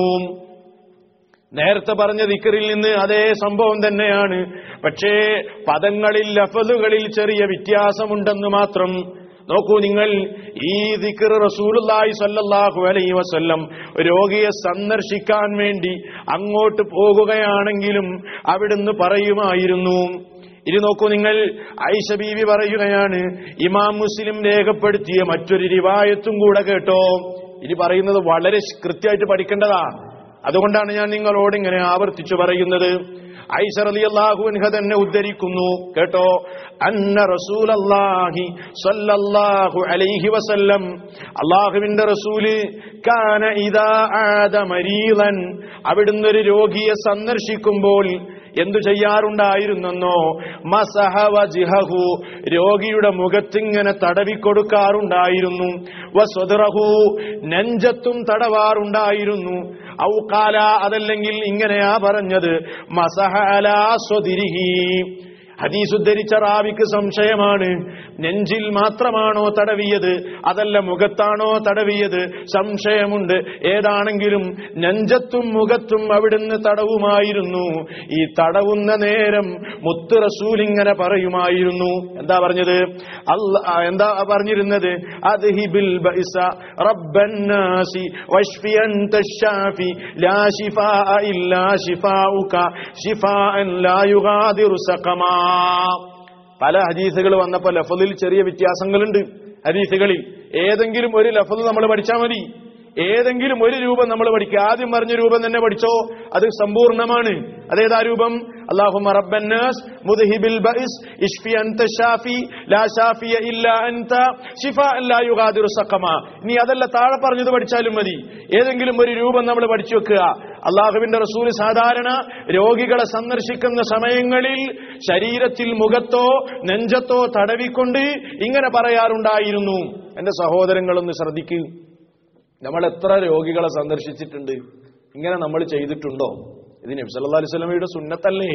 നേരത്തെ പറഞ്ഞ ദിക്കറിൽ നിന്ന് അതേ സംഭവം തന്നെയാണ് പക്ഷേ പദങ്ങളിൽ ലഫലുകളിൽ ചെറിയ വ്യത്യാസമുണ്ടെന്ന് മാത്രം നോക്കൂ നിങ്ങൾ ഈ ദിക്കർ റസൂലുള്ളാഹി സ്വല്ലല്ലാഹു അലൈഹി വസല്ലം രോഗിയെ സന്ദർശിക്കാൻ വേണ്ടി അങ്ങോട്ട് പോകുകയാണെങ്കിലും അവിടുന്ന് പറയുമായിരുന്നു ഇനി നോക്കൂ നിങ്ങൾ ഐഷ ബീവി പറയുകയാണ് ഇമാം മുസ്ലിം രേഖപ്പെടുത്തിയ മറ്റൊരു റിവായത്തും കൂടെ കേട്ടോ ഇനി പറയുന്നത് വളരെ കൃത്യമായിട്ട് പഠിക്കേണ്ടതാ അതുകൊണ്ടാണ് ഞാൻ നിങ്ങളോട് ഇങ്ങനെ ആവർത്തിച്ചു പറയുന്നത് ഐസർ അലി അൻഹ തന്നെ ഉദ്ധരിക്കുന്നു കേട്ടോ അന്ന റസൂലല്ലാഹി സ്വല്ലല്ലാഹു അലൈഹി വസല്ലം അള്ളാഹുവിന്റെ റസൂല് കാന ഇദാ ആദ മരീളൻ അവിടുന്ന് ഒരു രോഗിയെ സന്ദർശിക്കുമ്പോൾ എന്തു ചെയ്യാറുണ്ടായിരുന്നെന്നോ മസഹവ ജിഹഹു രോഗിയുടെ മുഖത്തിങ്ങനെ തടവിക്കൊടുക്കാറുണ്ടായിരുന്നു വസ്വദറഹു നെഞ്ചത്തും തടവാറുണ്ടായിരുന്നു ഔകാല അതല്ലെങ്കിൽ ഇങ്ങനെയാ പറഞ്ഞത് മസഹല സ്വതിരിഹി ഹദീസ് ഉദ്ധരിച്ച റാവിക്ക് സംശയമാണ് നെഞ്ചിൽ മാത്രമാണോ തടവിയത് അതല്ല മുഖത്താണോ തടവിയത് സംശയമുണ്ട് ഏതാണെങ്കിലും നെഞ്ചത്തും മുഖത്തും അവിടുന്ന് തടവുമായിരുന്നു ഈ തടവുന്ന നേരം മുത്ത് റസൂൽ ഇങ്ങനെ പറയുമായിരുന്നു എന്താ പറഞ്ഞത് അല്ല എന്താ പറഞ്ഞിരുന്നത് അദ്ഹിബിൽ ബഇസ റബ്ബന്നാസി വഷ്ഫി അൻത الشافي لا شفاء إلا شفاؤك شفاء لا يغادر سقما പല ഹദീസുകൾ വന്നപ്പോ ലഫലിൽ ചെറിയ വ്യത്യാസങ്ങളുണ്ട് ഹദീസുകളിൽ ഏതെങ്കിലും ഒരു ലഫൽ നമ്മൾ പഠിച്ചാൽ മതി ഏതെങ്കിലും ഒരു രൂപം നമ്മൾ പഠിക്കുക ആദ്യം പറഞ്ഞ രൂപം തന്നെ പഠിച്ചോ അത് സമ്പൂർണ്ണമാണ് അതേതാ രൂപം അല്ലാഹുമ്മ റബ്ബന്നാസ് മുദ്ഹിബിൽ ബഇസ് ഇഷ്ഫി അൻത ഷാഫി ലാ ഷാഫിയ ഇല്ല അൻത ശിഫാഅൻ ലാ യുഗാദിറു സഖമ ഇനി അതല്ല താഴെ പറഞ്ഞത് പഠിച്ചാലും മതി ഏതെങ്കിലും ഒരു രൂപം നമ്മൾ പഠിച്ചു വെക്കുക അള്ളാഹുവിന്റെ റസൂൽ സാധാരണ രോഗികളെ സന്ദർശിക്കുന്ന സമയങ്ങളിൽ ശരീരത്തിൽ മുഖത്തോ നെഞ്ചത്തോ തടവിക്കൊണ്ട് ഇങ്ങനെ പറയാറുണ്ടായിരുന്നു എന്റെ സഹോദരങ്ങളൊന്ന് ശ്രദ്ധിക്കൂ നമ്മൾ എത്ര രോഗികളെ സന്ദർശിച്ചിട്ടുണ്ട് ഇങ്ങനെ നമ്മൾ ചെയ്തിട്ടുണ്ടോ ഇത് നബി സല്ലല്ലാഹു അലൈഹി വസല്ലമയുടെ സുന്നത്തല്ലേ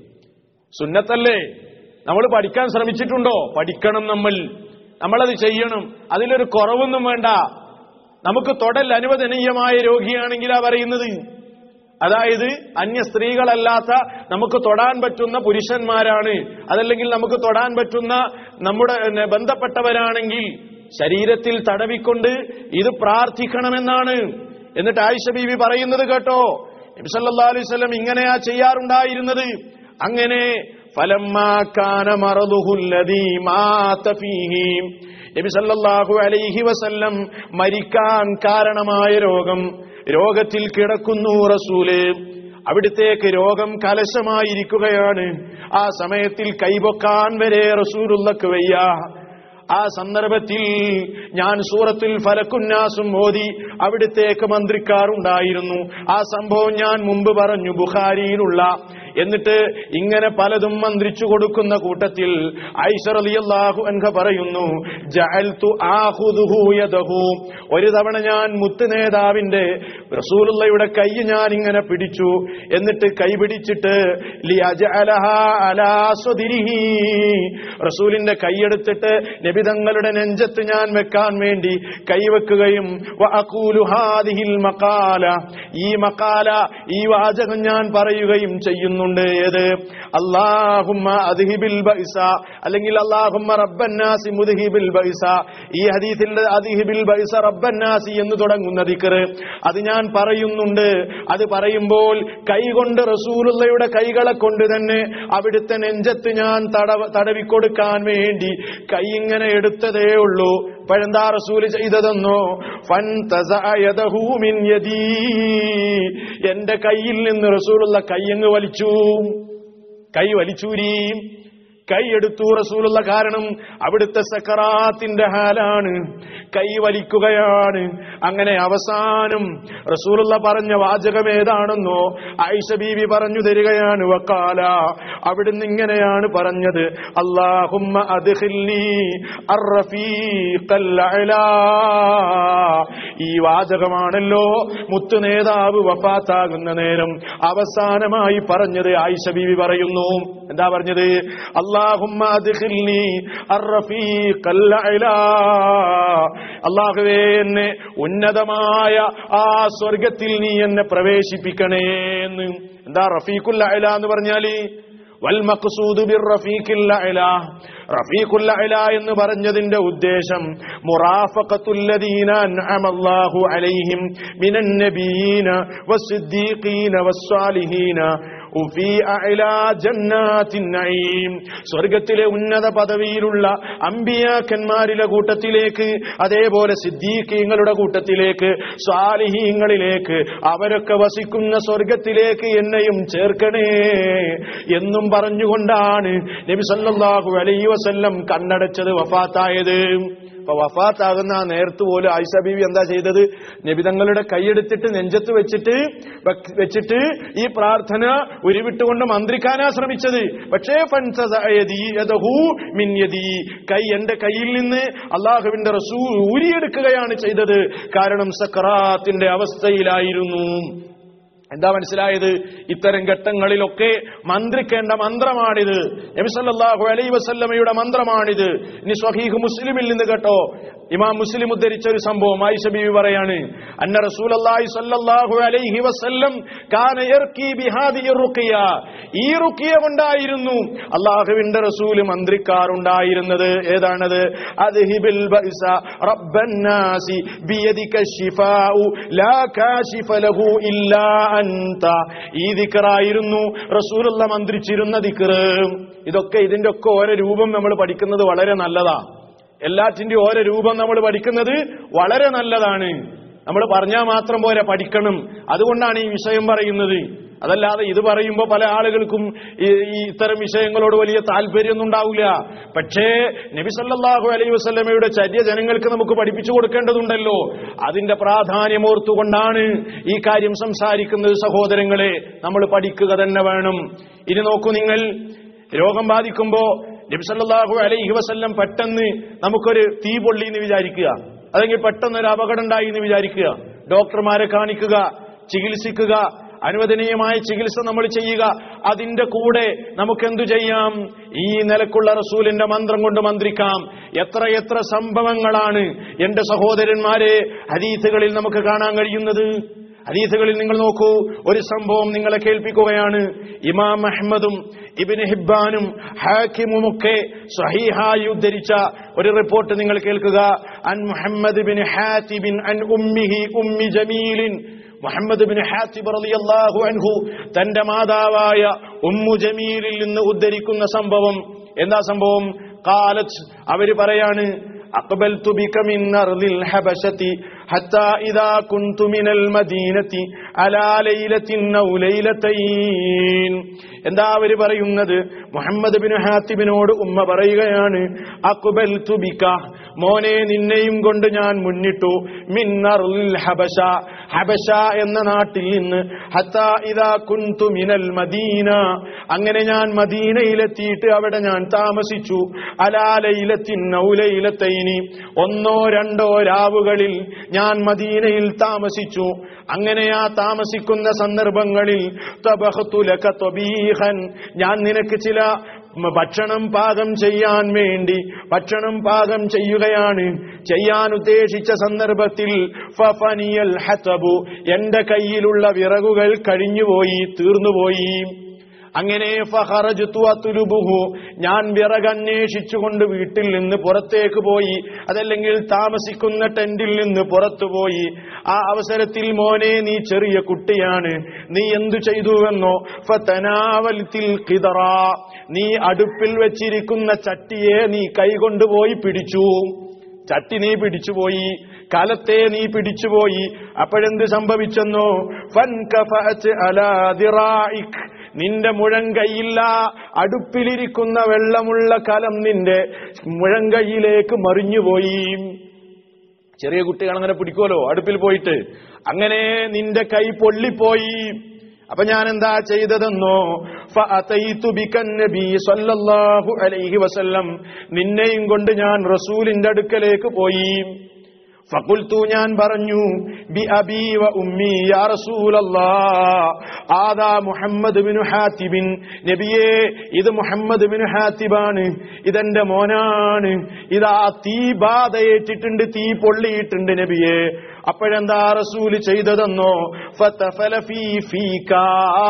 സുന്നത്തല്ലേ നമ്മൾ പഠിക്കാൻ ശ്രമിച്ചിട്ടുണ്ടോ പഠിക്കണം നമ്മൾ നമ്മളത് ചെയ്യണം അതിലൊരു കുറവൊന്നും വേണ്ട നമുക്ക് തൊടൽ അനുവദനീയമായ രോഗിയാണെങ്കിലാ പറയുന്നത് അതായത് അന്യ സ്ത്രീകളല്ലാത്ത നമുക്ക് തൊടാൻ പറ്റുന്ന പുരുഷന്മാരാണ് അതല്ലെങ്കിൽ നമുക്ക് തൊടാൻ പറ്റുന്ന നമ്മുടെ പിന്നെ, ബന്ധപ്പെട്ടവരാണെങ്കിൽ ശരീരത്തിൽ തടവിക്കൊണ്ട് ഇത് പ്രാർത്ഥിക്കണമെന്നാണ് എന്നിട്ട് ആയിഷ ബീവി പറയുന്നത് കേട്ടോ നബി സല്ലല്ലാഹു അലൈഹി വസല്ലം ഇങ്ങനെയാ ചെയ്യാറുണ്ടായിരുന്നത് അങ്ങനെ ഫലമ്മാ കാന മറദുഹുല്ലദീ മാത ഫീഹി നബി സല്ലല്ലാഹു അലൈഹി വസല്ലം മരിക്കാൻ കാരണമായ രോഗം രോഗത്തിൽ കിടക്കുന്നു റസൂല് അവിടുത്തേക്ക് രോഗം കലശമായിരിക്കുകയാണ് ആ സമയത്തിൽ കൈപൊക്കാൻ വരെ റസൂലുള്ളക്ക് വയ്യ ആ സന്ദർഭത്തിൽ ഞാൻ സൂറത്തിൽ ഫലക്കുന്നാസും ഓതി അവിടുത്തേക്ക് മന്ത്രിക്കാറുണ്ടായിരുന്നു ആ സംഭവം ഞാൻ മുമ്പ് പറഞ്ഞു ബുഖാരിയിലുള്ള എന്നിട്ട് ഇങ്ങനെ പലതും മന്ത്രിച്ചു കൊടുക്കുന്ന കൂട്ടത്തിൽ ഐഷർ അലിയല്ലാഹു അൻഹ പറയുന്നു ജഅൽതു ആഖുദുഹു യദഹു ഒരു തവണ ഞാൻ മുത്ത് നേതാവിന്റെ റസൂലുള്ളയുടെ കൈ ഞാൻ ഇങ്ങനെ പിടിച്ചു എന്നിട്ട് കൈ പിടിച്ചിട്ട് ലിയജഅലഹാ അലാ സ്വദിരിഹി റസൂലിന്റെ കൈയെടുത്തിട്ട് നബിതങ്ങളുടെ നെഞ്ചത്ത് ഞാൻ വെക്കാൻ വേണ്ടി കൈവെക്കുകയും വഅഖൂലു ഹാദിഹിൽ മഖാല ഈ മഖാല ഈ വാചകം ഞാൻ പറയുകയും ചെയ്യുന്നുണ്ട് ഏത് അല്ലാഹുമ്മ അദ്ഹിബിൽ ബൈസ അല്ലെങ്കിൽ അല്ലാഹുമ്മ റബ്ബന്നാസി മുദ്ഹിബിൽ ബൈസ ഈ ഹദീസിൽ അദ്ഹിബിൽ ബൈസ റബ്ബന്നാസി എന്ന് തുടങ്ങുന്ന ദിക്റ് അത് ഞാൻ പറയുന്നുണ്ട് അത് പറയുമ്പോൾ കൈകൊണ്ട് റസൂലുള്ളയുടെ കൈകളെ കൊണ്ട് തന്നെ അവിടുത്തെ നെഞ്ചത്ത് ഞാൻ തടവ തടവിക്കൊടുക്കാൻ വേണ്ടി കൈ ഇങ്ങനെ എടുത്തതേ ഉള്ളൂ പഴന്താ റസൂല് ചെയ്തതെന്നോ ഫൻതസഅ യദഹു മിൻ യദീ എന്റെ കയ്യിൽ നിന്ന് റസൂലുള്ള കയ്യങ്ങ് വലിച്ചു കൈ വലിച്ചൂരി കൈ എടുത്തു റസൂലുള്ള കാരണം അവിടുത്തെ സക്കറാത്തിന്റെ ഹാലാണ് കൈ വലിക്കുകയാണ് അങ്ങനെ അവസാനം റസൂലുള്ള പറഞ്ഞ വാചകം ഏതാണെന്നോ ആയിഷ ബീവി പറഞ്ഞു തരികയാണ് വക്കാല അവിടുന്ന് ഇങ്ങനെയാണ് പറഞ്ഞത് അള്ളാഹുമ്മ അദ്ഖിൽനി അർറഫീഖൽ അഅ്ലാ. ഈ വാചകമാണല്ലോ മുത്തു നേതാവ് വഫാത്താകുന്ന നേരം അവസാനമായി പറഞ്ഞത് ആയിഷ ബീവി പറയുന്നു എന്താ പറഞ്ഞത് അള്ളാഹുമ്മ അദ്ഖിൽനി അർറഫീഖൽ അഅ്ലാ. അള്ളാഹുവേ എന്നെ ഉന്നതമായ ആ സ്വർഗത്തിൽ നീ എന്നെ പ്രവേശിപ്പിക്കണേ എന്ന് എന്താ റഫീഖുൽ അഅ്ല എന്ന് പറഞ്ഞാല് വൽ മഖ്സൂദു ബിർ റഫീഖിൽ അഅ്ല റഫീഖുൽ അഅ്ല എന്ന് പറഞ്ഞതിന്റെ ഉദ്ദേശം മുറാഫഖത്തുല്ലദീന അൻഅമല്ലാഹു അലൈഹിം മിനൻ നബിയീന വസ്സിദ്ദീഖീന വസ്സാലിഹീന ഉഫീ അഅ്ലാ ജന്നാത്തിൻ നഈം സ്വർഗത്തിലെ ഉന്നത പദവിയിലുള്ള അമ്പിയാക്കന്മാരിലെ കൂട്ടത്തിലേക്ക് അതേപോലെ സിദ്ദീഖീങ്ങളുടെ കൂട്ടത്തിലേക്ക് സ്വാലിഹീങ്ങളിലേക്ക് അവരൊക്കെ വസിക്കുന്ന സ്വർഗത്തിലേക്ക് എന്നെയും ചേർക്കണേ എന്നും പറഞ്ഞുകൊണ്ടാണ് നബി സല്ലല്ലാഹു അലൈഹി വസല്ലം കണ്ണടച്ചത് വഫാത്തായത് അപ്പൊ വഫാത്താകുന്ന ആ നേരത്ത് പോലും ആയിഷ ബീവി എന്താ ചെയ്തത് നബിതങ്ങളുടെ കൈയെടുത്തിട്ട് നെഞ്ചത്ത് വെച്ചിട്ട് വെ- വെച്ചിട്ട് ഈ പ്രാർത്ഥന ഉരുവിട്ടുകൊണ്ട് മന്ത്രിക്കാനാ ശ്രമിച്ചത് പക്ഷേ ഫൻസദഅയദി യദഹു മിൻ യദി കൈ എന്റെ കയ്യിൽ നിന്ന് അള്ളാഹുവിന്റെ റസൂൽ ഊരിയെടുക്കുകയാണ് ചെയ്തത് കാരണം സക്കറാത്തിന്റെ അവസ്ഥയിലായിരുന്നു എന്താ മനസ്സിലായത് ഇത്തരം ഘട്ടങ്ങളിലൊക്കെ മന്ത്രിക്കേണ്ട മന്ത്രമാണിത് നബിസല്ലാഹു അലൈ വസല്ലമയുടെ മന്ത്രമാണിത് ഇനി സ്വഹീഹ് മുസ്ലിമിൽ നിന്ന് കേട്ടോ ഇമാം മുസ്ലിം ഉദ്ധരിച്ച ഒരു സംഭവം ആയിഷ ബീവി പറയാണ് അന്ന റസൂലല്ലാഹി സ്വല്ലല്ലാഹു അലൈഹി വസല്ലം കാന യർക്കി ബിഹാദിഹി റുഖിയ ഈ റുഖിയ കൊണ്ടായിരുന്നു അള്ളാഹുവിന്റെ റസൂല് മന്ത്രിക്കാറുണ്ടായിരുന്നത് ഏതാണത് അദ്ഹിബിൽ ബൈസ റബ്ബന്നാസി ബിയദിക ശിഫാഉ ലാ കാശിഫ ലഹു ഇല്ലാ അൻത ഈ ദിക്റായിരുന്നു റസൂലുള്ള മന്ത്രിച്ചിരുന്ന ദിക്റ് ഇതൊക്കെ ഇതിന്റെ ഒക്കെ ഓരോ രൂപം നമ്മൾ പഠിക്കുന്നത് വളരെ നല്ലതാ എല്ലാറ്റിന്റെയും ഓരോ രൂപം നമ്മൾ പഠിക്കുന്നത് വളരെ നല്ലതാണ് നമ്മൾ പറഞ്ഞാൽ മാത്രം പോരെ പഠിക്കണം അതുകൊണ്ടാണ് ഈ വിഷയം പറയുന്നത് അതല്ലാതെ ഇത് പറയുമ്പോൾ പല ആളുകൾക്കും ഈ ഈ ഇത്തരം വിഷയങ്ങളോട് വലിയ താല്പര്യമൊന്നും ഉണ്ടാവില്ല പക്ഷേ നബി സല്ലല്ലാഹു അലൈഹി വസല്ലമയുടെ ചര്യ ജനങ്ങൾക്ക് നമുക്ക് പഠിപ്പിച്ചു കൊടുക്കേണ്ടതുണ്ടല്ലോ അതിന്റെ പ്രാധാന്യം ഓർത്തുകൊണ്ടാണ് ഈ കാര്യം സംസാരിക്കുന്നത് സഹോദരങ്ങളെ നമ്മൾ പഠിക്കുക തന്നെ വേണം ഇനി നോക്കൂ നിങ്ങൾ രോഗം ബാധിക്കുമ്പോ നബി സല്ലല്ലാഹു അലൈഹി വസല്ലം പെട്ടെന്ന് നമുക്കൊരു തീ പൊള്ളി എന്ന് വിചാരിക്കുക അല്ലെങ്കിൽ പെട്ടെന്ന് ഒരു അപകടം ഉണ്ടായി എന്ന് വിചാരിക്കുക ഡോക്ടർമാരെ കാണിക്കുക ചികിത്സിക്കുക അനുവദനീയമായ ചികിത്സ നമ്മൾ ചെയ്യുക അതിന്റെ കൂടെ നമുക്ക് എന്തു ചെയ്യാം ഈ നിലക്കുള്ള റസൂലിന്റെ മന്ത്രം കൊണ്ട് മന്ത്രിക്കാം എത്ര എത്ര സംഭവങ്ങളാണ് എന്റെ സഹോദരന്മാരെ ഹദീസുകളിൽ നമുക്ക് കാണാൻ കഴിയുന്നത് ഹദീസുകളിൽ നിങ്ങൾ നോക്കൂ ഒരു സംഭവം നിങ്ങളെ കേൾപ്പിക്കുകയാണ് ഇമാം അഹമ്മദും ഇബിൻ ഹിബാനും ഹാക്കിമുമൊക്കെ സഹീഹായി ഉദ്ധരിച്ച ഒരു റിപ്പോർട്ട് നിങ്ങൾ കേൾക്കുക അൻ മുഹമ്മദ് ബിൻ ഹാത്തിബിൻ അൻ ഉമ്മിഹി ഉമ്മി ജമീലിൻ മുഹമ്മദ് ബിൻ ഹാത്തിബ് റളിയല്ലാഹു അൻഹു തന്റെ മാതാവായ ഉമ്മു ജമീലിൽ നിന്ന് ഉദ്ധരിക്കുന്ന സംഭവം എന്താ സംഭവം കാലത്ത് അവര് പറയാണ് أقبلت بك من أرض الحبشة حتى إذا كنت من المدينة على ليلة أو ليلتين എന്താ അവര് പറയുന്നത് മുഹമ്മദ് ബിൻ ഹാത്തിബിനോട് ഉമ്മ പറയുകയാണ് അക്ബൽ തുബിക്ക മോനെ നിന്നെയും കൊണ്ട് ഞാൻ മുന്നിട്ടു മിന്നറുൽ ഹബശ ഹബശ എന്ന നാട്ടിൽ നിന്ന് ഹത്താ ഇതാ കുന്തു മിനൽ മദീന അങ്ങനെ ഞാൻ മദീനയിലെത്തിയിട്ട് അവിടെ ഞാൻ താമസിച്ചു അലാലയിലത്തിൻ ഔലയിലത്തൈനി ഒന്നോ രണ്ടോ രാവുകളിൽ ഞാൻ മദീനയിൽ താമസിച്ചു അങ്ങനെ ആ താമസിക്കുന്ന സന്ദർഭങ്ങളിൽ തബഹത്തുലക ത്വബീഹൻ ഞാൻ നിനക്ക് ചില ഭക്ഷണം പാകം ചെയ്യാൻ വേണ്ടി ഭക്ഷണം പാകം ചെയ്യുകയാണ് ചെയ്യാൻ ഉദ്ദേശിച്ച സന്ദർഭത്തിൽ ഫഫനിയൽ ഹതബു എന്റെ കയ്യിലുള്ള വിറകുകൾ കഴിഞ്ഞുപോയി തീർന്നുപോയി അങ്ങനെ ഫഹറജുത്തു അതുലുബുഹു ഞാൻ വിറകന്വേഷിച്ചുകൊണ്ട് വീട്ടിൽ നിന്ന് പുറത്തേക്ക് പോയി അതല്ലെങ്കിൽ താമസിക്കുന്ന ടെന്റിൽ നിന്ന് പുറത്തുപോയി ആ അവസരത്തിൽ മോനെ നീ ചെറിയ കുട്ടിയാണ് നീ എന്തു ചെയ്തുവെന്നോ ഫതനാവൽത്തിൽ കിതറ നീ അടുപ്പിൽ വെച്ചിരിക്കുന്ന ചട്ടിയെ നീ കൈകൊണ്ടുപോയി പിടിച്ചു ചട്ടി നീ പിടിച്ചുപോയി കാലത്തെ നീ പിടിച്ചുപോയി അപ്പോഴെന്ത് സംഭവിച്ചെന്നോ ഫൻകഫഅത്ത് അലാ ദിറാഇക് നിന്റെ മുഴങ്കയില്ല അടുപ്പിലിരിക്കുന്ന വെള്ളമുള്ള കലം നിന്റെ മുഴങ്കയിലേക്ക് മറിഞ്ഞുപോയി ചെറിയ കുട്ടികൾ അങ്ങനെ പിടിക്കുമല്ലോ അടുപ്പിൽ പോയിട്ട് അങ്ങനെ നിന്റെ കൈ പൊള്ളിപ്പോയി അപ്പൊ ഞാൻ എന്താ ചെയ്തതെന്നോ ഫഅതൈതു ബികൻ നബി സല്ലല്ലാഹു അലൈഹി വസല്ലം നിന്നെയും കൊണ്ട് ഞാൻ റസൂലിന്റെ അടുക്കലേക്ക് പോയി ഫഖുൽത്തു ഞാൻ പറഞ്ഞു ബി അബി വ ഉമ്മി യാ റസൂലല്ലാ ആദാ മുഹമ്മദ് ബിൻ ഹാത്തിബിൻ നബിയേ ഇത് മുഹമ്മദ് ബിൻ ഹാത്തിബാണ് ഇതെന്റെ മോനാണ് ഇതാ തീ ബാധയേറ്റിട്ടുണ്ട് തീ പൊള്ളിയിട്ടുണ്ട് നബിയെ അപ്പോഴെന്താ റസൂല് ചെയ്തതെന്നോ ഫതഫല ഫീ ഫീകാ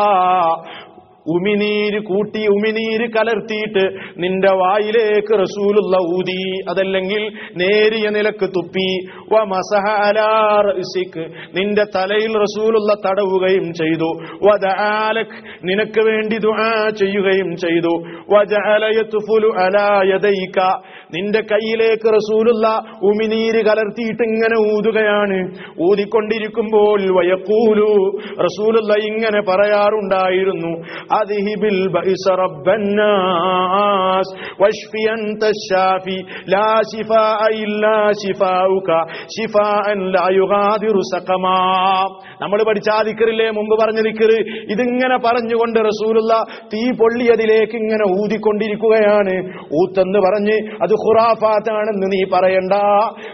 ഉമിനീര് കൂട്ടി ഉമിനീര് കലർത്തിയിട്ട് നിന്റെ വായിലേക്ക് റസൂലുള്ള ഊതി അതല്ലെങ്കിൽ നേരിയ നിലക്ക് തുപ്പി വ മസഹ അലാ റഅ്സിക് നിന്റെ തലയിൽ റസൂലുള്ള തടവുകയും ചെയ്തു വദആലക് നിനക്ക് വേണ്ടി ദുആ ചെയ്യുകയും ചെയ്തു വജഅല യത്ഫുലു അലാ യദൈക നിന്റെ കയ്യിലേക്ക് റസൂലുള്ള ഉമിനീര് കലർത്തിയിട്ട് ഇങ്ങനെ ഊതുകയാണ് ഊതിക്കൊണ്ടിരിക്കുമ്പോൾ വയക്കൂലു റസൂലുള്ള ഇങ്ങനെ പറയാറുണ്ടായിരുന്നു അദ്ഹിബിൽ ബൈസ റബ്ബന്നാസ് വഷ്ഫി അൻത الشافي لا شفاء إلا شفاؤك شفاء لا يغادر سقما നമ്മൾ പഠിച്ച ആ ദിക്കറില്ലേ മുമ്പ് പറഞ്ഞ ദിക്കറ് ഇതിങ്ങനെ പറഞ്ഞുകൊണ്ട് റസൂലുള്ള തീ പൊള്ളിയതിലേക്ക് ഇങ്ങനെ ഊതിക്കൊണ്ടിരിക്കുകയാണ് ഊത്തെന്ന് പറഞ്ഞ് അത് ഖുറാഫാത്താണെന്ന് നീ പറയണ്ട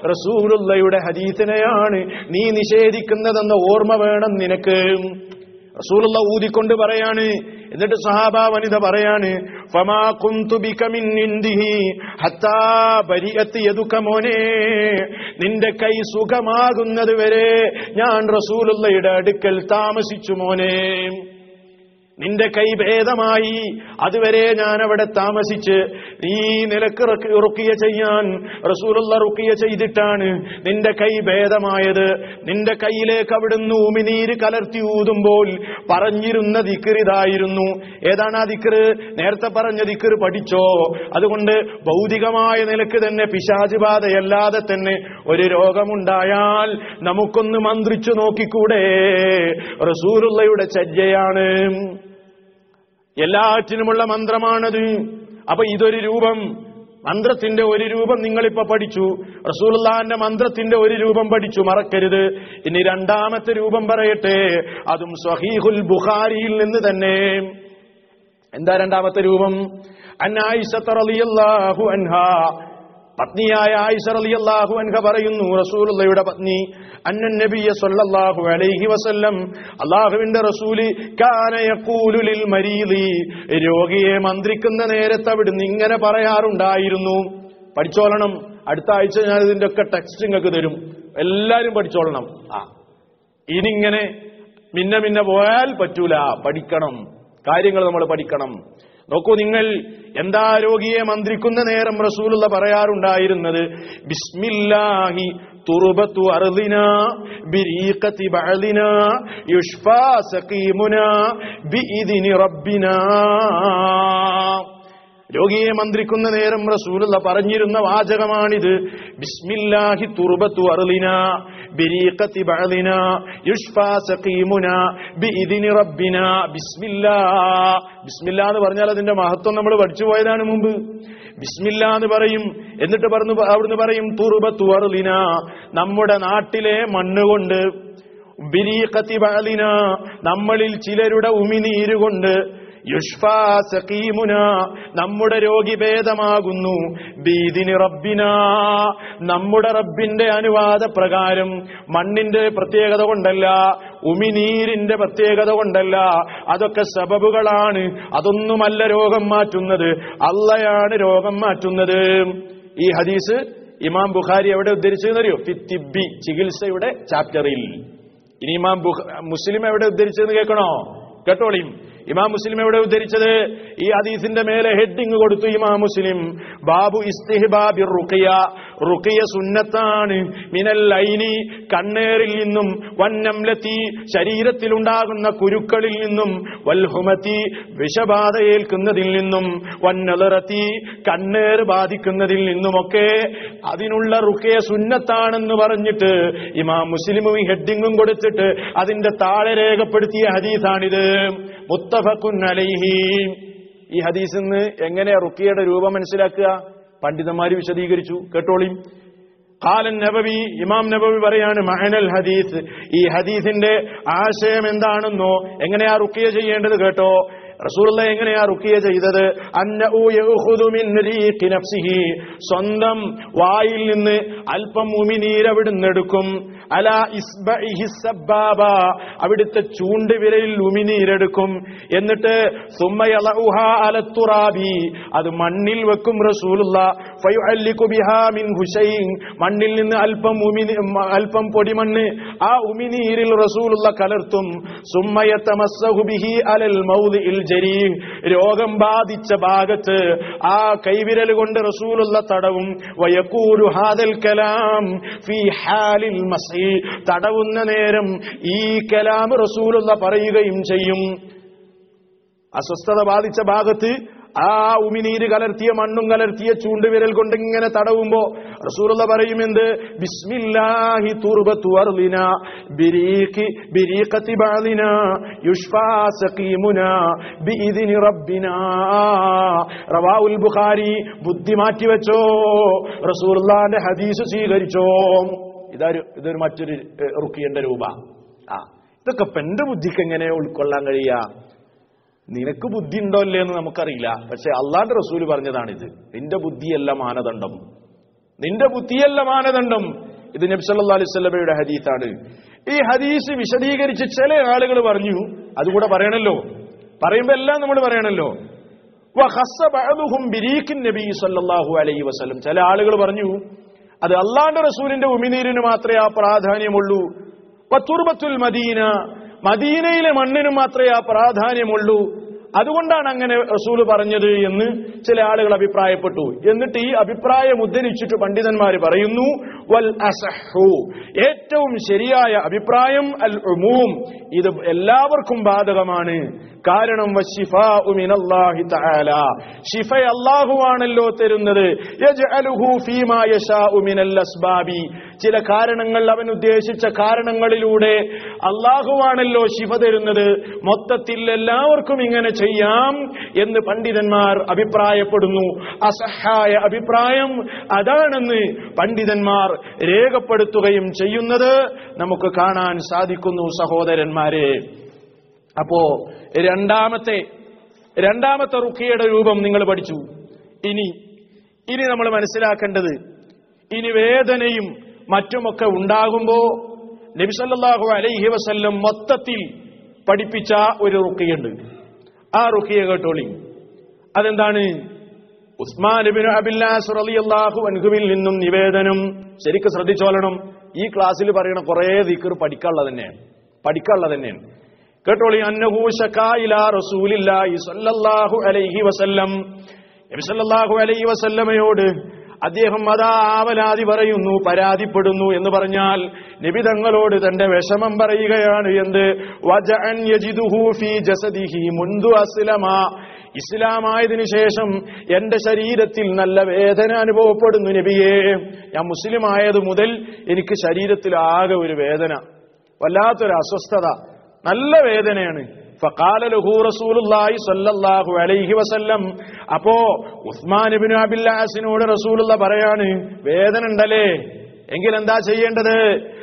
റസൂലുള്ളയുടെ ഹദീസിനെയാണ് നീ നിഷേധിക്കുന്നതെന്ന ഓർമ്മ വേണം നിനക്ക് റസൂലുള്ള ഊതിക്കൊണ്ട് പറയാണ് എന്നിട്ട് സഹാബ വനിത പറയാണ് ഫമാ കുന്തു ബിക മിൻ ഇൻദിഹി ഹത്താ ബരിഅത്ത് യദുക മോനെ നിന്റെ കൈ സുഖമാകുന്നത് വരെ ഞാൻ റസൂലുള്ളയുടെ അടുക്കൽ താമസിച്ചു മോനെ നിന്റെ കൈ ഭേദമായി അതുവരെ ഞാൻ അവിടെ താമസിച്ച് നീ നിലക്ക് റക്ക് റുക്കിയ ചെയ്യാൻ റസൂലുള്ള റുക്കിയ ചെയ്തിട്ടാണ് നിന്റെ കൈ ഭേദമായത് നിന്റെ കൈയിലേക്ക് അവിടുന്ന് ഉമിനീര് കലർത്തി ഊതുമ്പോൾ പറഞ്ഞിരുന്ന ദിക്കറിതായിരുന്നു ഏതാണ് ആ ദിക്കറ് നേരത്തെ പറഞ്ഞ ദിക്കറ് പഠിച്ചോ അതുകൊണ്ട് ഭൗതികമായ നിലക്ക് തന്നെ പിശാചുബാധയല്ലാതെ തന്നെ ഒരു രോഗമുണ്ടായാൽ നമുക്കൊന്ന് മന്ത്രിച്ചു നോക്കിക്കൂടെ റസൂലുള്ളയുടെ ചര്യയാണ് എല്ലാറ്റിനുമുള്ള മന്ത്രമാണത് അപ്പൊ ഇതൊരു രൂപം മന്ത്രത്തിന്റെ ഒരു രൂപം നിങ്ങളിപ്പോ പഠിച്ചു റസൂലുള്ളാന്റെ മന്ത്രത്തിന്റെ ഒരു രൂപം പഠിച്ചു മറക്കരുത് ഇനി രണ്ടാമത്തെ രൂപം പറയട്ടെ അതും സ്വഹീഹുൽ ബുഖാരിയിൽ നിന്ന് തന്നെ എന്താ രണ്ടാമത്തെ രൂപം അന്നായിഷത്ത് റളിയല്ലാഹു അൻഹാ പത്നിയായ ആയിഷ റളിയല്ലാഹു അൻഹ പറയുന്നു റസൂലുള്ളയുടെ പത്നി അന്നൻ നബിയ സല്ലല്ലാഹു അലൈഹി വസല്ലം അല്ലാഹുവിന്റെ റസൂല് കാന യഖൂലു ലിൽ മരീദി രോഗിയെ മന്ത്രിക്കുന്ന നേരത്ത് അവിടുന്ന് ഇങ്ങനെ പറയാറുണ്ടായിരുന്നു പഠിച്ചോളണം അടുത്ത ആഴ്ച ഞാൻ ഇതിന്റെ ഒക്കെ ടെക്സ്റ്റ് നിങ്ങൾക്ക് തരും എല്ലാരും പഠിച്ചോളണം ആ ഇനിങ്ങനെ മിന്ന മിന്ന പോയാൽ പറ്റൂല പഠിക്കണം കാര്യങ്ങൾ നമ്മൾ പഠിക്കണം നോക്കൂ നിങ്ങൾ എന്താ രോഗിയെ മന്ത്രിക്കുന്ന നേരം റസൂലുള്ള പറയാറുണ്ടായിരുന്നത് ബിസ്മില്ലാഹി തുറുബത്തു അർദിന ബിരീഖത്തി ബഅദിന യുഷ്ഫാ സഖീമുന ബിഇദ്നി റബ്ബിനാ രോഗിയെ മന്ത്രിക്കുന്ന നേരം റസൂലുള്ള പറഞ്ഞിരുന്ന വാചകമാണിത് ബിസ്മില്ലാഹി തുറുബത്തു അർദിന ബിരീഖത്തി ബഅദിന യുഷ്ഫാ സഖീമുന ബിഇദ്നി റബ്ബിന ബിസ്മില്ലാ ബിസ്മില്ലാ എന്ന് പറഞ്ഞാൽ അതിന്റെ മഹത്വം നമ്മൾ പഠിച്ചു പോയതാണ് മുമ്പ് ബിസ്മില്ല എന്ന് പറയും എന്നിട്ട് പറഞ്ഞു അവിടുന്ന് പറയും തുറുബത്തു അർദിന നമ്മുടെ നാട്ടിലെ മണ്ണുകൊണ്ട് ബിരീഖത്തി ബഅദിന നമ്മളിൽ ചിലരുടെ ഉമിനീര് കൊണ്ട് യുഷ്ഫാ സഖീമുന നമ്മുടെ രോഗി ഭേദമാകുന്നു ബീദിനി റബ്ബിന നമ്മുടെ റബ്ബിന്റെ അനുവാദ പ്രകാരം മണ്ണിന്റെ പ്രത്യേകത കൊണ്ടല്ല ഉമിനീരിന്റെ പ്രത്യേകത കൊണ്ടല്ല അതൊക്കെ സബബുകളാണ് അതൊന്നുമല്ല രോഗം മാറ്റുന്നത് അള്ളയാണ് രോഗം മാറ്റുന്നത് ഈ ഹദീസ് ഇമാം ബുഖാരി എവിടെ ഉദ്ധരിച്ചതെന്നറിയോ ഫിത്തിബി ചികിത്സയുടെ ചാപ്റ്ററിൽ ഇനി ഇമാം ബുഖ- മുസ്ലിം എവിടെ ഉദ്ധരിച്ചതെന്ന് കേൾക്കണോ കേട്ടോളിയും ഇമാം മുസ്ലിം എവിടെ ഉദ്ധരിച്ചത് ഈ ഹദീസിന്റെ മേലെ ഹെഡിങ് കൊടുത്തു ഇമാം മുസ്ലിം ബാബു ഇസ്തിഹ്ബാബി റുഖിയ റുഖിയ സുന്നത്താണ് മിനൽ ഐനി കണ്ണേറിൽ നിന്നും വന്നംലത്തി ശരീരത്തിലുണ്ടാകുന്ന കുരുക്കളിൽ നിന്നും വൽഹുമത്തി വിഷബാധ ഏൽക്കുന്നതിൽ നിന്നും വന്നലറത്തി കണ്ണേറ് ബാധിക്കുന്നതിൽ നിന്നുമൊക്കെ അതിനുള്ള റുഖിയ സുന്നത്താണെന്ന് പറഞ്ഞിട്ട് ഇമാം മുസ്ലിമും ഈ ഹെഡിങ്ങും കൊടുത്തിട്ട് അതിന്റെ താഴെ രേഖപ്പെടുത്തിയ ഹദീസാണിത് മുത്തഫക്കുൻ അലൈഹി ഈ ഹദീസിൽ നിന്ന് എങ്ങനെയാ റുക്കിയുടെ രൂപം മനസ്സിലാക്കുക പണ്ഡിതന്മാര് വിശദീകരിച്ചു കേട്ടോളിയും ഖാലൻ നബവി ഇമാം നബവി പറയാണ് മഹനൽ ഹദീസ് ഈ ഹദീസിന്റെ ആശയം എന്താണെന്നോ എങ്ങനെയാ റുക്കിയ ചെയ്യേണ്ടത് കേട്ടോ റസൂലുള്ള എങ്ങനെയാ റുക്കിയ ചെയ്തത് അന്നഉ യഖുദു മിൻ റീഖി നഫ്സിഹി സ്വന്തം വായിൽ നിന്ന് അല്പം ഉമിനീര് അവിടുന്ന് എടുക്കും അല ഇസ്ബഇഹി സബ്ബാബ അവിടുത്തെ ചൂണ്ടുവിരലിൽ ഉമിനീരെടുക്കും എന്നിട്ട് സുമ്മ യളഉഹാ അല തുറാബി അത് മണ്ണിൽ വെക്കും റസൂലുള്ള ഫയുഅല്ലികു ബിഹാ മിൻ ഹുശൈൻ മണ്ണിൽ നിന്ന് അല്പം ഉമിനി അല്പം പൊടിമണ്ണ് ആ ഉമിനീരിൽ റസൂലുള്ള കലർത്തും സുമ്മ യതമസ്സഹു ബിഹി അലൽ മൗദിഇൽ ജരീഹ് രോഗം ബാധിച്ച ഭാഗത്ത് ആ കൈവിരൽ കൊണ്ട് റസൂലുള്ള തടവും വയക്കൂലു ഹാദൽ കലാം ഫി ഹാലിൽ മസീ തടവുന്ന നേരം ഈ കലാം റസൂലുള്ള പറയുകയും ചെയ്യും അസ്വസ്ഥത ബാധിച്ച ഭാഗത്ത് ആ ഉമിനീര് കലർത്തിയ മണ്ണും കലർത്തിയ ചൂണ്ടുവിരൽ കൊണ്ട് ഇങ്ങനെ തടവുമ്പോ റസൂലുള്ള പറയുമെന്ത് ബിസ്മില്ലാഹി തുർബത്തു അർദിന ബിരീഖി ബിരീഖത്തി ബഅദിന യുഷ്ഫാ സഖീമുന ബിഇദ്നി റബ്ബിന റവാഉൽ ബുഖാരി ബുദ്ധി മാറ്റി വെച്ചോ റസൂലുള്ളാന്റെ ഹദീസ് സ്വീകരിച്ചോ ഇതൊരു ഇതൊരു മറ്റൊരു ഏഹ്, റുക്കിയന്റെ രൂപ ആ ഇതൊക്കെ ഇപ്പൊ എന്റെ ബുദ്ധിക്ക് എങ്ങനെ ഉൾക്കൊള്ളാൻ കഴിയാ നിനക്ക് ബുദ്ധി ഉണ്ടോ ഇല്ലേ എന്ന് നമുക്കറിയില്ല പക്ഷെ അള്ളാന്റെ റസൂല് പറഞ്ഞതാണിത് നിന്റെ ബുദ്ധിയല്ല മാനദണ്ഡം നിന്റെ ബുദ്ധിയല്ല മാനദണ്ഡം ഇത് നബ്സല്ലാ അലൈഹി സ്വലമയുടെ ഹദീസാണ് ഈ ഹദീസ് വിശദീകരിച്ച് ചില ആളുകൾ പറഞ്ഞു അതുകൂടെ പറയണല്ലോ പറയുമ്പോ എല്ലാം നമ്മൾ പറയണല്ലോ വഖസ്സ ബഅദുഹും ബിരീഖിൻ നബി സല്ലല്ലാഹു അലൈഹി വസല്ലം ചില ആളുകൾ പറഞ്ഞു അത് അള്ളാന്റെ റസൂലിന്റെ ഉമിനീരിന് മാത്രമേ ആ പ്രാധാന്യമുള്ളൂ വത്തുർബത്തുൽ മദീന മദീനയിലെ മണ്ണിന് മാത്രമേ ആ പ്രാധാന്യമുള്ളൂ അതുകൊണ്ടാണ് അങ്ങനെ റസൂല് പറഞ്ഞത് എന്ന് ചില ആളുകൾ അഭിപ്രായപ്പെട്ടു എന്നിട്ട് ഈ അഭിപ്രായം ഉദ്ധരിച്ചിട്ട് പണ്ഡിതന്മാർ പറയുന്നു വൽ അസഹു ഏറ്റവും ശരിയായ അഭിപ്രായം അൽ ഉമൂം ഇത് എല്ലാവർക്കും ബാധകമാണ് കാരണം വശിഫാഉ മിനല്ലാഹി തആല ശിഫ അല്ലാഹുവാണല്ലോ തരുന്നത് യജ്അലുഹു ഫീമാ യശാഉ മിനൽ അസ്ബാബി ചില കാരണങ്ങൾ അവൻ ഉദ്ദേശിച്ച കാരണങ്ങളിലൂടെ അള്ളാഹുവാണല്ലോ ശിഫ തരുന്നത് മൊത്തത്തിൽ എല്ലാവർക്കും ഇങ്ങനെ ചെയ്യാം എന്ന് പണ്ഡിതന്മാർ അഭിപ്രായപ്പെടുന്നു അസഹായ അഭിപ്രായം അതാണെന്ന് പണ്ഡിതന്മാർ രേഖപ്പെടുത്തുകയും ചെയ്യുന്നത് നമുക്ക് കാണാൻ സാധിക്കുന്നു സഹോദരന്മാരെ അപ്പോ രണ്ടാമത്തെ രണ്ടാമത്തെ റുക്കിയുടെ രൂപം നിങ്ങൾ പഠിച്ചു ഇനി ഇനി നമ്മൾ മനസ്സിലാക്കേണ്ടത് ഇനി വേദനയും മറ്റുമൊക്കെ ഉണ്ടാകുമ്പോ നബിസല്ലാഹു അലൈഹി വസല്ലം മൊത്തത്തിൽ പഠിപ്പിച്ച ഒരു റുക്കിയുണ്ട് ആ റുക്കിയ കേട്ടോളി അതെന്താണ് ഉസ്മാൻ ബിൻ അബില്ലാസ് റളിയല്ലാഹു അൻഹുവിൽ നിന്നും നിവേദനം ശരിക്കും ശ്രദ്ധിച്ചോളണം ഈ ക്ലാസ്സിൽ പറയുന്ന കുറേ ദിക്കർ പഠിക്കാനുള്ളത് തന്നെയാണ് പഠിക്കാനുള്ളത് തന്നെയാണ് കേട്ടോളി അന്നഹു ശകാ ഇലാ റസൂലില്ലാഹി സ്വല്ലല്ലാഹു അലൈഹി വസല്ലം നബി സല്ലല്ലാഹു അലൈഹി വസല്ലമയോട് അദ്ദേഹം അതാ ആവലാതി പറയുന്നു പരാതിപ്പെടുന്നു എന്ന് പറഞ്ഞാൽ നബി തങ്ങളോട് തന്റെ വിഷമം പറയുകയാണ് എന്ത് വജഅൻ യജിദുഹു ഫീ ജസദിഹി മുൻദു അസ്ലമ ഇസ്ലാമായതിനു ശേഷം എന്റെ ശരീരത്തിൽ നല്ല വേദന അനുഭവപ്പെടുന്നു നബിയെ ഞാൻ മുസ്ലിം ആയത് മുതൽ എനിക്ക് ശരീരത്തിൽ ആകെ ഒരു വേദന വല്ലാത്തൊരു അസ്വസ്ഥത നല്ല വേദനയാണ് ഫഖാല ലഹു റസൂലുള്ളാഹി സ്വല്ലല്ലാഹു അലൈഹി വസല്ലം അപ്പോ ഉസ്മാൻ ഇബ്നു അബില്ലാസിനോട് റസൂലുള്ള പറയാണ് വേദന ഉണ്ടല്ലേ എങ്കിൽ എന്താ ചെയ്യേണ്ടത്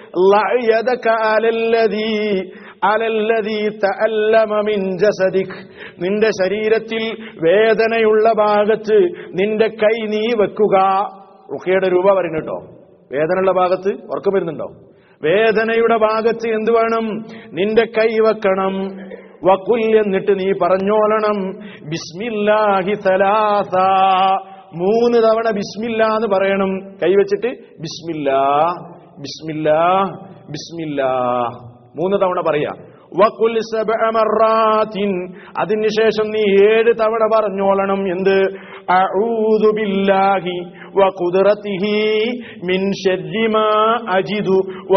ലഅയദക അലല്ലദീ അലല്ലദീ തഅല്ലമ മിൻ ജസദിക് നിന്റെ ശരീരത്തിൽ വേദനയുള്ള ഭാഗത്ത് നിന്റെ കൈ നീ വെക്കുക റുഖയുടെ രൂപ പറയുന്നു കേട്ടോ വേദനയുള്ള ഭാഗത്ത് ഉറക്കം വരുന്നുണ്ടോ വേദനയുടെ ഭാഗത്ത് എന്ത് വേണം നിന്റെ കൈ വെക്കണം വക്കുൽ എന്നിട്ട് നീ പറഞ്ഞോളണം ബിസ്മില്ലാഹി സലാസ മൂന്ന് തവണ ബിസ്മില്ല എന്ന് പറയണം കൈവച്ചിട്ട് ബിസ്മില്ലാ ബിസ്മില്ലാ ബിസ്മില്ലാ മൂന്ന് തവണ പറയാ വക്കുൽ സബ്അ മറാത്തിൻ അതിനുശേഷം നീ ഏഴ് തവണ പറഞ്ഞോളണം എന്ത് അഊദു ബില്ലാഹി വഖുദ്റതിഹി മിൻ ശർരി മാ അജിദു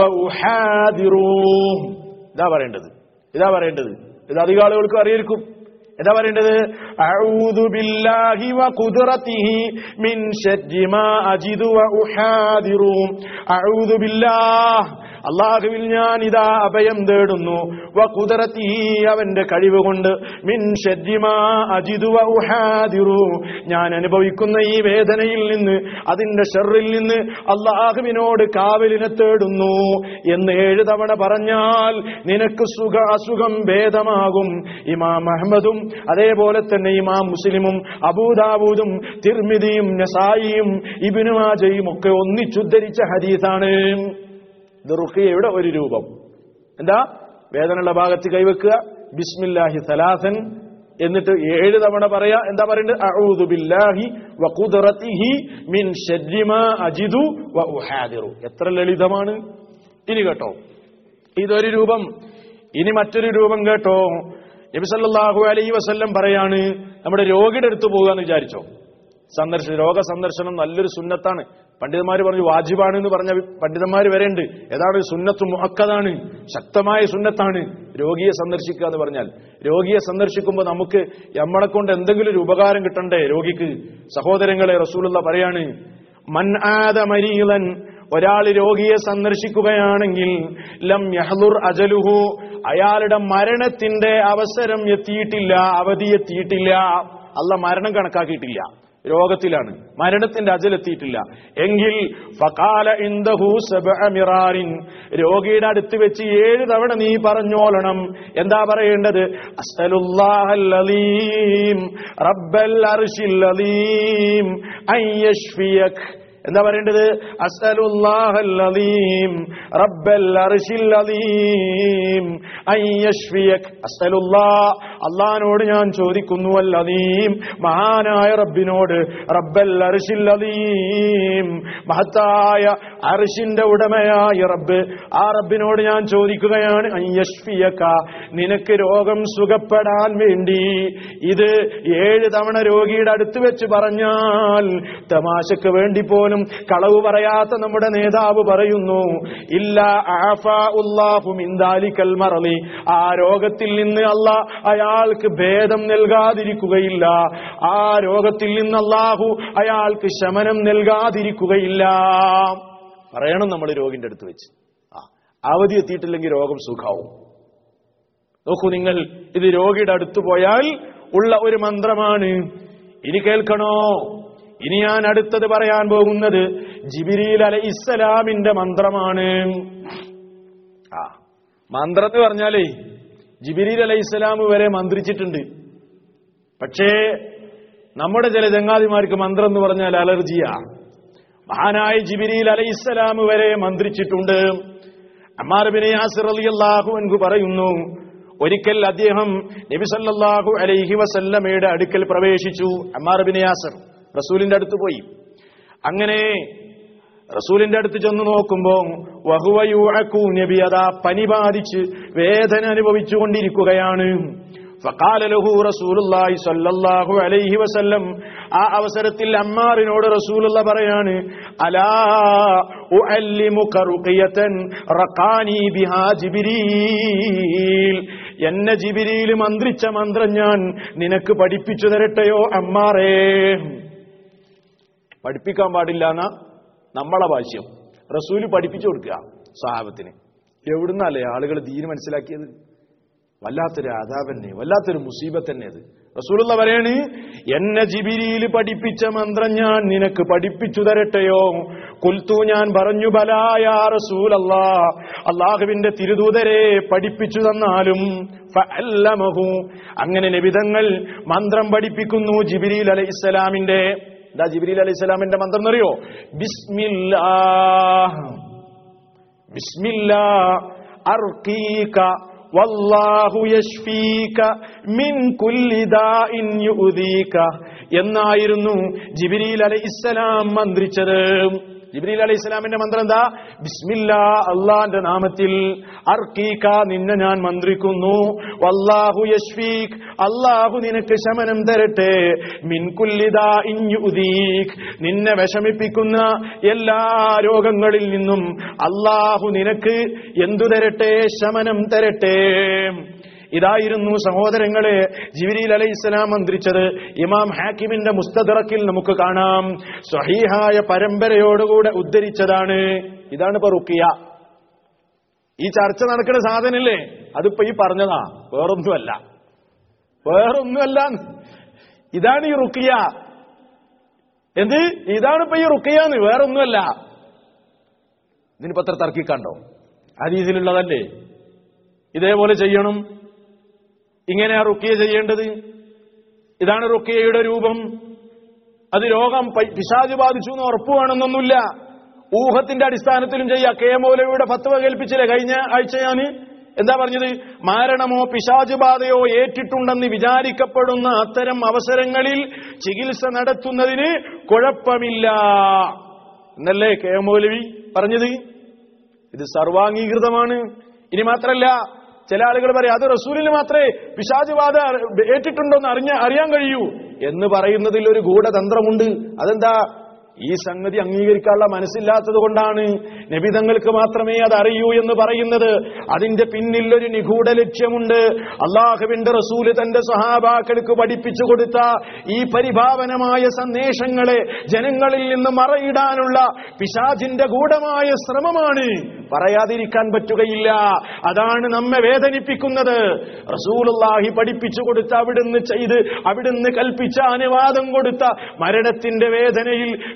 വഉഹാദിറു ഇതാ പറയേണ്ടത് ഇതാ പറയേണ്ടത് ഇത് അധികം ആളുകൾക്ക് അറിയായിരിക്കും എന്താ പറയേണ്ടത് അഊദു ബില്ലാഹി വഖുദ്റതിഹി മിൻ ശർരി മാ അജിദു വഉഹാദിറു അഊദു ബില്ലാഹ് അള്ളാഹുവിൽ ഞാൻ ഇതാ അഭയം തേടുന്നു വ കുതിരത്തി അവന്റെ കഴിവ് കൊണ്ട് മിൻ ഷജ്ജിമാ അജിദു വ ഉഹാദിറു ഞാൻ അനുഭവിക്കുന്ന ഈ വേദനയിൽ നിന്ന് അതിന്റെ ഷെറിൽ നിന്ന് അള്ളാഹുവിനോട് കാവലിനെ തേടുന്നു എന്ന് ഏഴ് തവണ പറഞ്ഞാൽ നിനക്ക് സുഖ അസുഖം ഭേദമാകും ഇമാം അഹമ്മദും അതേപോലെ തന്നെ ഇമാം മുസ്ലിമും അബൂദാബൂദും തിർമിതിയും നസായിയും ഇബിനുമാജയും ഒക്കെ ഒന്നിച്ചുദ്ധരിച്ച ഹദീസാണ് ഇത് റുഖിയയുടെ ഒരു രൂപം എന്താ വേദനയുള്ള ഭാഗത്ത് കൈവെക്കുക ബിസ്മില്ലാഹി സലാസൻ എന്നിട്ട് ഏഴ് തവണ പറയാ എന്താ പറയുന്നത് അഊദു ബില്ലാഹി വ ഖുദ്റതിഹി മിൻ ശർരി മാ അജിദു വ ഉഹാദിറു എത്ര ലളിതമാണ് ഇനി കേട്ടോ ഇതൊരു രൂപം ഇനി മറ്റൊരു രൂപം കേട്ടോ നബി സല്ലല്ലാഹു അലൈഹി വസല്ലം പറയാണ് നമ്മുടെ രോഗിയുടെ അടുത്ത് പോകാന്ന് വിചാരിച്ചോ സന്ദർശനം രോഗ സന്ദർശനം നല്ലൊരു സുന്നത്താണ് പണ്ഡിതന്മാർ പറഞ്ഞു വാജിബാണ് എന്ന് പറഞ്ഞ പണ്ഡിതന്മാർ വരെയുണ്ട് ഏതാണ് സുന്നത്ത് മുഹക്കതാണ് ശക്തമായ സുന്നത്താണ് രോഗിയെ സന്ദർശിക്കുക എന്ന് പറഞ്ഞാൽ രോഗിയെ സന്ദർശിക്കുമ്പോൾ നമുക്ക് നമ്മളെ കൊണ്ട് എന്തെങ്കിലും ഒരു ഉപകാരം കിട്ടണ്ടേ രോഗിക്ക് സഹോദരങ്ങളെ റസൂലുള്ള പറയാണ് മൻ ആദ മരീലൻ ഒരാൾ രോഗിയെ സന്ദർശിക്കുകയാണെങ്കിൽ ലം യഹ്ലുർ അജലുഹു അയാളുടെ മരണത്തിന്റെ അവസരം എത്തിയിട്ടില്ല അവധി എത്തിയിട്ടില്ല അല്ല മരണം കണക്കാക്കിയിട്ടില്ല രോഗത്തിലാണ് മരണത്തിന്റെ അജലെത്തിയിട്ടില്ല എങ്കിൽ ഫകാല ഇൻദഹു സബ്അ മിറാറിൻ രോഗിയുടെ അടുത്ത് വെച്ച് ഏഴ് തവണ നീ പറഞ്ഞോളണം എന്താ പറയേണ്ടത് അസ്അലുല്ലാഹൽ അലീം റബ്ബൽ അർശിൽ അലീം അൻ യശ്ഫിയക് എന്താ പറയേണ്ടത് അസ്അലുല്ലാഹൽ അലീം റബ്ബൽ അർശിൽ അലീം അൻ യശ്ഫിയക് അസ്അലുല്ലാ അള്ളാഹിനോട് ഞാൻ ചോദിക്കുന്നു അൽ അലീം മഹാനായ റബ്ബിനോട് റബ്ബൽ അർശിൽ അലീം മഹത്തായ അർശിന്റെ ഉടമയായ റബ്ബ് ആ റബ്ബിനോട് ഞാൻ ചോദിക്കുകയാണ് അൻ യശ്ഫിയക നിനക്ക് രോഗം സുഖപ്പെടാൻ വേണ്ടി ഇത് ഏഴ് തവണ രോഗിയുടെ അടുത്ത് വെച്ച് പറഞ്ഞാൽ തമാശക്ക് വേണ്ടി പോലും കളവ് പറയാത്ത നമ്മുടെ നേതാവ് പറയുന്നു ഇല്ല ആഫാ ഉല്ലാഹു മിന്ദാലിക്കൽ മറലി ആ രോഗത്തിൽ നിന്ന് അല്ല അയാൾക്ക് ഭേദം നൽകാതിരിക്കുകയില്ല ആ രോഗത്തിൽ നിന്ന് അള്ളാഹു അയാൾക്ക് ശമനം നൽകാതിരിക്കുകയില്ല പറയണം നമ്മൾ രോഗിന്റെ അടുത്ത് വെച്ച് ആ അവധി എത്തിയിട്ടില്ലെങ്കിൽ രോഗം സുഖാവും നോക്കൂ നിങ്ങൾ ഇത് രോഗിയുടെ അടുത്ത് പോയാൽ ഉള്ള ഒരു മന്ത്രമാണ് ഇനി കേൾക്കണോ ഇനി ഞാൻ അടുത്തത് പറയാൻ പോകുന്നത് ജിബിരിൽ അല ഇസ്ലാമിന്റെ മന്ത്രമാണ് ആ മന്ത്രം എന്ന് പറഞ്ഞാലേ ജിബിരിൽ അല ഇസ്ലാം വരെ മന്ത്രിച്ചിട്ടുണ്ട് പക്ഷേ നമ്മുടെ ചില ചങ്ങാതിമാർക്ക് മന്ത്രം എന്ന് പറഞ്ഞാൽ അലർജിയാ മഹാനായ ജിബിരിൽ അല ഇസ്ലാം വരെ മന്ത്രിച്ചിട്ടുണ്ട് അമ്മാർബിനെ യാസിർ അലി അള്ളാഹു എൻകു പറയുന്നു ഒരിക്കൽ അദ്ദേഹം നബി സല്ലല്ലാഹു അലൈഹി വസല്ലമയുടെ അടുക്കൽ പ്രവേശിച്ചു അമ്മാർ ബിൻ യാസർ റസൂലിന്റെ അടുത്ത് പോയി അങ്ങനെ റസൂലിന്റെ അടുത്ത് ചെന്ന് നോക്കുമ്പോ വഹുവയൂഅക്കു നബി അതാ പനി ബാധിച്ച് വേദന അനുഭവിച്ചു കൊണ്ടിരിക്കുകയാണ് ഫഖാല ലഹു റസൂലുള്ളാഹി സ്വല്ലല്ലാഹു അലൈഹി വസല്ലം ആ അവസരത്തിൽ അമ്മാറിനോട് റസൂലുള്ള പറയാണ് അലാ ഉഅല്ലിമുക റുഖിയതൻ റഖാനി ബിഹാ ജിബ്രീൽ എന്നെ ജിബിരിയിൽ മന്ത്രിച്ച മന്ത്രം ഞാൻ നിനക്ക് പഠിപ്പിച്ചു തരട്ടെയോ അമ്മാറേ പഠിപ്പിക്കാൻ പാടില്ല എന്ന നമ്മളെ ഭാഷ്യം റസൂല് പഠിപ്പിച്ചു കൊടുക്കുക സഹാബത്തിന് എവിടുന്നല്ലേ ആളുകൾ ദീന് മനസ്സിലാക്കിയത് വല്ലാത്തൊരു ആദാബന്നെ വല്ലാത്തൊരു മുസീബത്ത് തന്നെ അത് റസൂലുള്ള പറയാണ് എന്നെ ജിബിരിയിൽ പഠിപ്പിച്ച മന്ത്രം ഞാൻ നിനക്ക് പഠിപ്പിച്ചു തരട്ടെയോ കുൽത്തു ഞാൻ പറഞ്ഞു ബലായ റസൂൽ അല്ലാ അള്ളാഹുവിന്റെ തിരുദൂതരെ പഠിപ്പിച്ചു തന്നാലും ഫഅല്ലമഹു അങ്ങനെ നബിതങ്ങൾ മന്ത്രം പഠിപ്പിക്കുന്നു ജിബിരിൽ അലൈഹി ഇസ്ലാമിന്റെ എന്താ ജിബിരിൽ അലൈഹി ഇസ്ലാമിന്റെ മന്ത്രം എന്നറിയോ ബിസ്മില്ലാ ബിസ്മില്ലാ അർക്കീക വല്ലാഹു യശ്ഫീക മിൻ കുല്ലി ദാഇൻ യുദീക എന്നായിരുന്നു ജിബ്രീൽ അലൈഹിസ്സലാം മന്ത്രിച്ചത് ജിബ്രീൽ അലൈഹി ഇസ്ലാമിന്റെ മന്ത്രം എന്താ ബിസ്മില്ലാ അള്ളാന്റെ നാമത്തിൽ അർക്കീക നിന്നെ ഞാൻ മന്ത്രിക്കുന്നു വല്ലാഹു യശ്ഫീക് അള്ളാഹു നിനക്ക് ശമനം തരട്ടെ മിൻകുല്ലിദാ ഇൻയുദീക് നിന്നെ വിഷമിപ്പിക്കുന്ന എല്ലാ രോഗങ്ങളിൽ നിന്നും അള്ളാഹു നിനക്ക് എന്തു തരട്ടെ ശമനം തരട്ടെ ഇതായിരുന്നു സഹോദരങ്ങളെ ജിബിരിൽ അലൈഹി ഇസ്ലാം മന്ത്രിച്ചത് ഇമാം ഹാക്കിമിന്റെ മുസ്തദറക്കിൽ നമുക്ക് കാണാം സ്വഹീഹായ പരമ്പരയോടുകൂടെ ഉദ്ധരിച്ചതാണ് ഇതാണ് ഇപ്പൊ റുക്കിയ ഈ ചർച്ച നടക്കുന്ന സാധനല്ലേ അതിപ്പോ ഈ പറഞ്ഞതാ വേറൊന്നുമല്ല വേറൊന്നുമല്ല ഇതാണ് ഈ റുക്കിയ എന്ത് ഇതാണ് ഇപ്പൊ ഈ റുക്കിയാന്ന് വേറൊന്നുമല്ല ഇതിനിപ്പോ അത്ര തർക്കിക്കണ്ടോ ആ രീതിയിലുള്ളതല്ലേ ഇതേപോലെ ചെയ്യണം ഇങ്ങനെയാ റുക്കിയ ചെയ്യേണ്ടത് ഇതാണ് റുക്കിയയുടെ രൂപം അത് രോഗം പൈ- പിശാച് ബാധിച്ചു എന്ന് ഉറപ്പ് വേണമെന്നൊന്നുമില്ല ഊഹത്തിന്റെ അടിസ്ഥാനത്തിലും ചെയ്യാം കെ മൗലവിയുടെ ഫത്വ കേൾപ്പിച്ചില്ലേ കഴിഞ്ഞ ആഴ്ച ഞാന് എന്താ പറഞ്ഞത് മാരണമോ പിശാച് ബാധയോ ഏറ്റിട്ടുണ്ടെന്ന് വിചാരിക്കപ്പെടുന്ന അത്തരം അവസരങ്ങളിൽ ചികിത്സ നടത്തുന്നതിന് കുഴപ്പമില്ല എന്നല്ലേ കെ മൗലവി പറഞ്ഞത് ഇത് സർവാംഗീകൃതമാണ് ഇനി മാത്രല്ല ചില ആളുകൾ പറയും അത് റസൂലിന് മാത്രമേ പിശാചുബാധ ഏറ്റിട്ടുണ്ടോന്ന് അറിഞ്ഞ അറിയാൻ കഴിയൂ എന്ന് പറയുന്നതിൽ ഒരു ഗൂഢതന്ത്രമുണ്ട് അതെന്താ ഈ സംഗതി അംഗീകരിക്കാനുള്ള മനസ്സില്ലാത്തത് കൊണ്ടാണ് നബിതങ്ങൾക്ക് മാത്രമേ അത് അറിയൂ എന്ന് പറയുന്നത് അതിന്റെ പിന്നിൽ ഒരു നിഗൂഢ ലക്ഷ്യമുണ്ട് അള്ളാഹുവിന്റെ റസൂല് തന്റെ സഹാബാക്കൾക്ക് പഠിപ്പിച്ചു കൊടുത്ത ഈ പരിഭാവനമായ സന്ദേശങ്ങളെ ജനങ്ങളിൽ നിന്ന് മറയിടാനുള്ള പിശാചിന്റെ ഗൂഢമായ ശ്രമമാണ് പറയാതിരിക്കാൻ പറ്റുകയില്ല അതാണ് നമ്മെ വേദനിപ്പിക്കുന്നത് റസൂലുള്ളാഹി പഠിപ്പിച്ചു കൊടുത്ത അവിടുന്ന് ചെയ്ത് അവിടുന്ന് കൽപ്പിച്ച അനുവാദം കൊടുത്ത മരണത്തിന്റെ വേദനയിൽ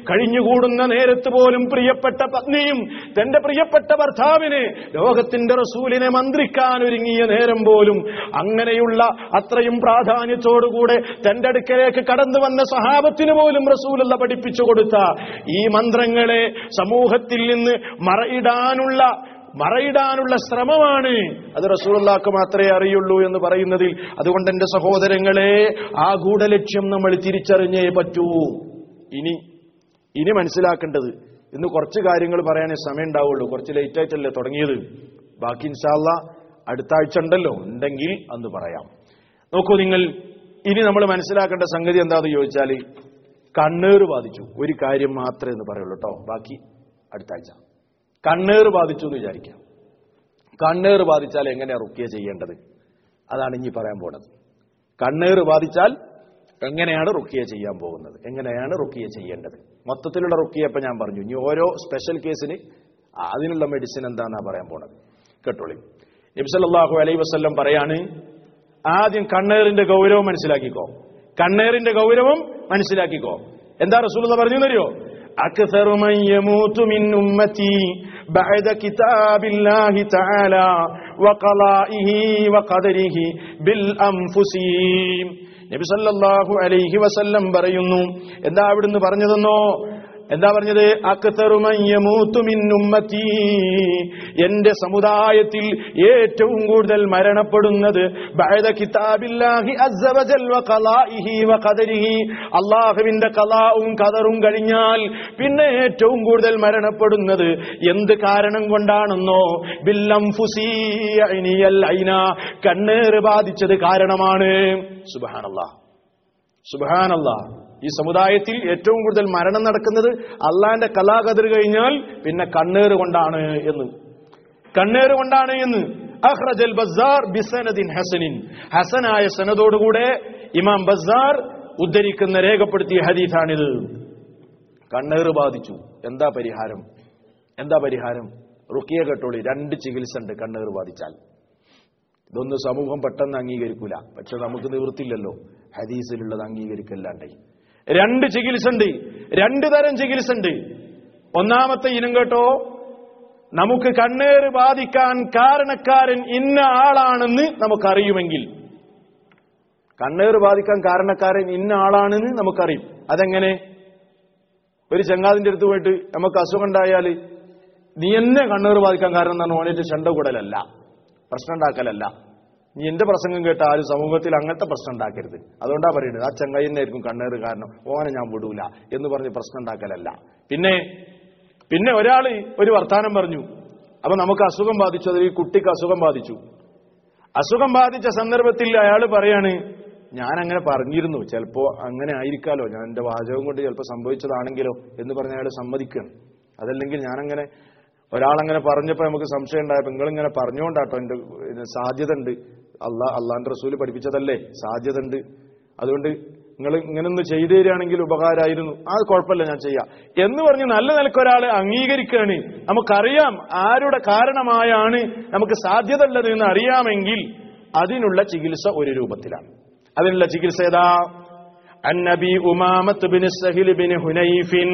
കഴിഞ്ഞുകൂടുന്ന നേരത്ത് പോലും പ്രിയപ്പെട്ട പത്നിയും തന്റെ പ്രിയപ്പെട്ട ഭർത്താവിനെ ലോകത്തിന്റെ റസൂലിനെ മന്ത്രിക്കാൻ ഒരുങ്ങിയ നേരം പോലും അങ്ങനെയുള്ള അത്രയും പ്രാധാന്യത്തോടുകൂടെ തന്റെ അടുക്കലേക്ക് കടന്നു വന്ന സഹാബത്തിന് പോലും റസൂലുള്ള പഠിപ്പിച്ചു കൊടുത്ത ഈ മന്ത്രങ്ങളെ സമൂഹത്തിൽ നിന്ന് മറയിടാനുള്ള മറയിടാനുള്ള ശ്രമമാണ് അത് റസൂലുള്ളാക്ക് മാത്രമേ അറിയുള്ളൂ എന്ന് പറയുന്നതിൽ അതുകൊണ്ട് എന്റെ സഹോദരങ്ങളെ ആ ഗൂഢലക്ഷ്യം നമ്മൾ തിരിച്ചറിഞ്ഞേ പറ്റൂ ഇനി ഇനി മനസ്സിലാക്കേണ്ടത് ഇന്ന് കുറച്ച് കാര്യങ്ങൾ പറയാനേ സമയം ഉണ്ടാവുള്ളൂ കുറച്ച് ലേറ്റ് ആയിട്ടല്ലേ തുടങ്ങിയത് ബാക്കി ഇൻഷാല്ല അടുത്ത ആഴ്ച ഉണ്ടല്ലോ ഉണ്ടെങ്കിൽ അന്ന് പറയാം നോക്കൂ നിങ്ങൾ ഇനി നമ്മൾ മനസ്സിലാക്കേണ്ട സംഗതി എന്താണെന്ന് ചോദിച്ചാൽ കണ്ണേറ് ബാധിച്ചു ഒരു കാര്യം മാത്രമേ എന്ന് പറയുള്ളൂ കേട്ടോ ബാക്കി അടുത്ത ആഴ്ച കണ്ണേറ് ബാധിച്ചു എന്ന് വിചാരിക്കാം കണ്ണേറ് ബാധിച്ചാൽ എങ്ങനെയാ റുക്കിയ ചെയ്യേണ്ടത് അതാണ് ഇനി പറയാൻ പോണത് കണ്ണേറ് ബാധിച്ചാൽ എങ്ങനെയാണ് റുക്കിയ ചെയ്യാൻ പോകുന്നത് എങ്ങനെയാണ് റുക്കിയ ചെയ്യേണ്ടത് മൊത്തത്തിലുള്ള റുക്കിയ ഇപ്പൊ ഞാൻ പറഞ്ഞു ഇനി ഓരോ സ്പെഷ്യൽ കേസിന് അതിനുള്ള മെഡിസിൻ എന്താണെന്നാ പറയാൻ പോണത് കേട്ടോളി നബ്സല്ലാഹു അലൈ വസ്ല്ലം പറയാണ് ആദ്യം കണ്ണേറിന്റെ ഗൗരവം മനസ്സിലാക്കിക്കോ കണ്ണേറിന്റെ ഗൗരവം മനസ്സിലാക്കിക്കോ എന്താ റസൂൽ പറഞ്ഞു തരുമോ أكثر من يموت من أمتي بعد كتاب الله تعالى وقضائه وقدره بالأنفس നബി സല്ലല്ലാഹു അലൈഹി വസല്ലം പറയുന്നു എന്താ അവിടുന്ന് പറഞ്ഞതെന്നോ എന്താ പറഞ്ഞത് അക്തറുമയ്യമൂത്തുമിന്നുമ്മത്തി എന്റെ സമുദായത്തിൽ ഏറ്റവും കൂടുതൽ മരണപ്പെടുന്നത് ബഅദ കിതാബില്ലാഹി അസ്സ വജൽ വഖലാഇഹി വഖദരിഹി അല്ലാഹുവിന്റെ കലാവും കദറും കഴിഞ്ഞാൽ പിന്നെ ഏറ്റവും കൂടുതൽ മരണപ്പെടുന്നത് എന്ത് കാരണം കൊണ്ടാണെന്നോ ബില്ലംഫുസി ഐനിയൽ ഐന കണ്ണേറ് ബാധിച്ചത് കാരണമാണ് സുബ്ഹാനല്ലാഹ് സുബ്ഹാനല്ലാഹ് ഈ സമുദായത്തിൽ ഏറ്റവും കൂടുതൽ മരണം നടക്കുന്നത് അള്ളാന്റെ കലാകതിർ കഴിഞ്ഞാൽ പിന്നെ കണ്ണേറ് കൊണ്ടാണ് എന്ന് കണ്ണേറ് കൊണ്ടാണ് എന്ന് അഹ്റജൽ ബസാർ ബിസനദിൻ ഹസനിൻ ഹസനായ സനദോടുകൂടെ ഇമാം ബസാർ ഉദ്ധരിക്കുന്ന രേഖപ്പെടുത്തിയ ഹദീസാണിത് കണ്ണേറ് ബാധിച്ചു എന്താ പരിഹാരം എന്താ പരിഹാരം റുക്കിയ കേട്ടോളി രണ്ട് ചികിത്സ ഉണ്ട് കണ്ണേറ് ബാധിച്ചാൽ ഇതൊന്നും സമൂഹം പെട്ടെന്ന് അംഗീകരിക്കൂല പക്ഷെ നമുക്ക് നിവൃത്തില്ലല്ലോ ഹദീസിലുള്ളത് അംഗീകരിക്കല്ലാണ്ടേ രണ്ട് ചികിത്സ ഉണ്ട് രണ്ട് തരം ചികിത്സ ഉണ്ട് ഒന്നാമത്തെ ഇനം കേട്ടോ നമുക്ക് കണ്ണേറ് ബാധിക്കാൻ കാരണക്കാരൻ ഇന്ന ആളാണെന്ന് നമുക്കറിയുമെങ്കിൽ കണ്ണേറ് ബാധിക്കാൻ കാരണക്കാരൻ ഇന്ന ആളാണെന്ന് നമുക്കറിയും അതെങ്ങനെ ഒരു ചങ്ങാതിന്റെ അടുത്ത് പോയിട്ട് നമുക്ക് അസുഖം ഉണ്ടായാൽ നീ എന്നെ കണ്ണേറ് ബാധിക്കാൻ കാരണം എന്നാണ് ഓനേറ്റ് ചെണ്ട കൂടലല്ല പ്രശ്നം ഉണ്ടാക്കലല്ല നീ എന്റെ പ്രസംഗം കേട്ട ആരും സമൂഹത്തിൽ അങ്ങനത്തെ പ്രശ്നം ഉണ്ടാക്കരുത് അതുകൊണ്ടാ പറയുന്നത് ആ ചങ്ങായി തന്നെയായിരിക്കും കണ്ണേറ് കാരണം ഓനെ ഞാൻ വിടൂല എന്ന് പറഞ്ഞ് പ്രശ്നം ഉണ്ടാക്കലല്ല പിന്നെ പിന്നെ ഒരാള് ഒരു വർത്താനം പറഞ്ഞു അപ്പൊ നമുക്ക് അസുഖം ബാധിച്ചു അതിൽ ഈ കുട്ടിക്ക് അസുഖം ബാധിച്ചു അസുഖം ബാധിച്ച സന്ദർഭത്തിൽ അയാൾ പറയാണ് ഞാൻ അങ്ങനെ പറഞ്ഞിരുന്നു ചിലപ്പോ അങ്ങനെ ആയിരിക്കാലോ ഞാൻ എന്റെ വാചകം കൊണ്ട് ചിലപ്പോൾ സംഭവിച്ചതാണെങ്കിലോ എന്ന് പറഞ്ഞ അയാൾ സമ്മതിക്കണം അതല്ലെങ്കിൽ ഞാനങ്ങനെ ഒരാളങ്ങനെ പറഞ്ഞപ്പോ നമുക്ക് സംശയം ഉണ്ടായപ്പോ നിങ്ങളിങ്ങനെ പറഞ്ഞുകൊണ്ടാട്ടോ എന്റെ ഇത് സാധ്യത ഉണ്ട് അള്ളാ അള്ളാന്റെ റസൂല് പഠിപ്പിച്ചതല്ലേ സാധ്യത ഉണ്ട് അതുകൊണ്ട് നിങ്ങൾ ഇങ്ങനൊന്ന് ചെയ്തു തരികയാണെങ്കിൽ ഉപകാരമായിരുന്നു അത് കുഴപ്പമില്ല ഞാൻ ചെയ്യാം എന്ന് പറഞ്ഞ് നല്ല നിലക്ക് ഒരാൾ അംഗീകരിക്കുകയാണ് നമുക്കറിയാം ആരുടെ കാരണമായാണ് നമുക്ക് സാധ്യത ഉള്ളത് എന്ന് അറിയാമെങ്കിൽ അതിനുള്ള ചികിത്സ ഒരു രൂപത്തിലാണ് അതിനുള്ള ചികിത്സ ഏതാ അന്നബി ഉമാമത്ത് ബിൻ സഹിൽ ബിൻ ഹുനൈഫിൻ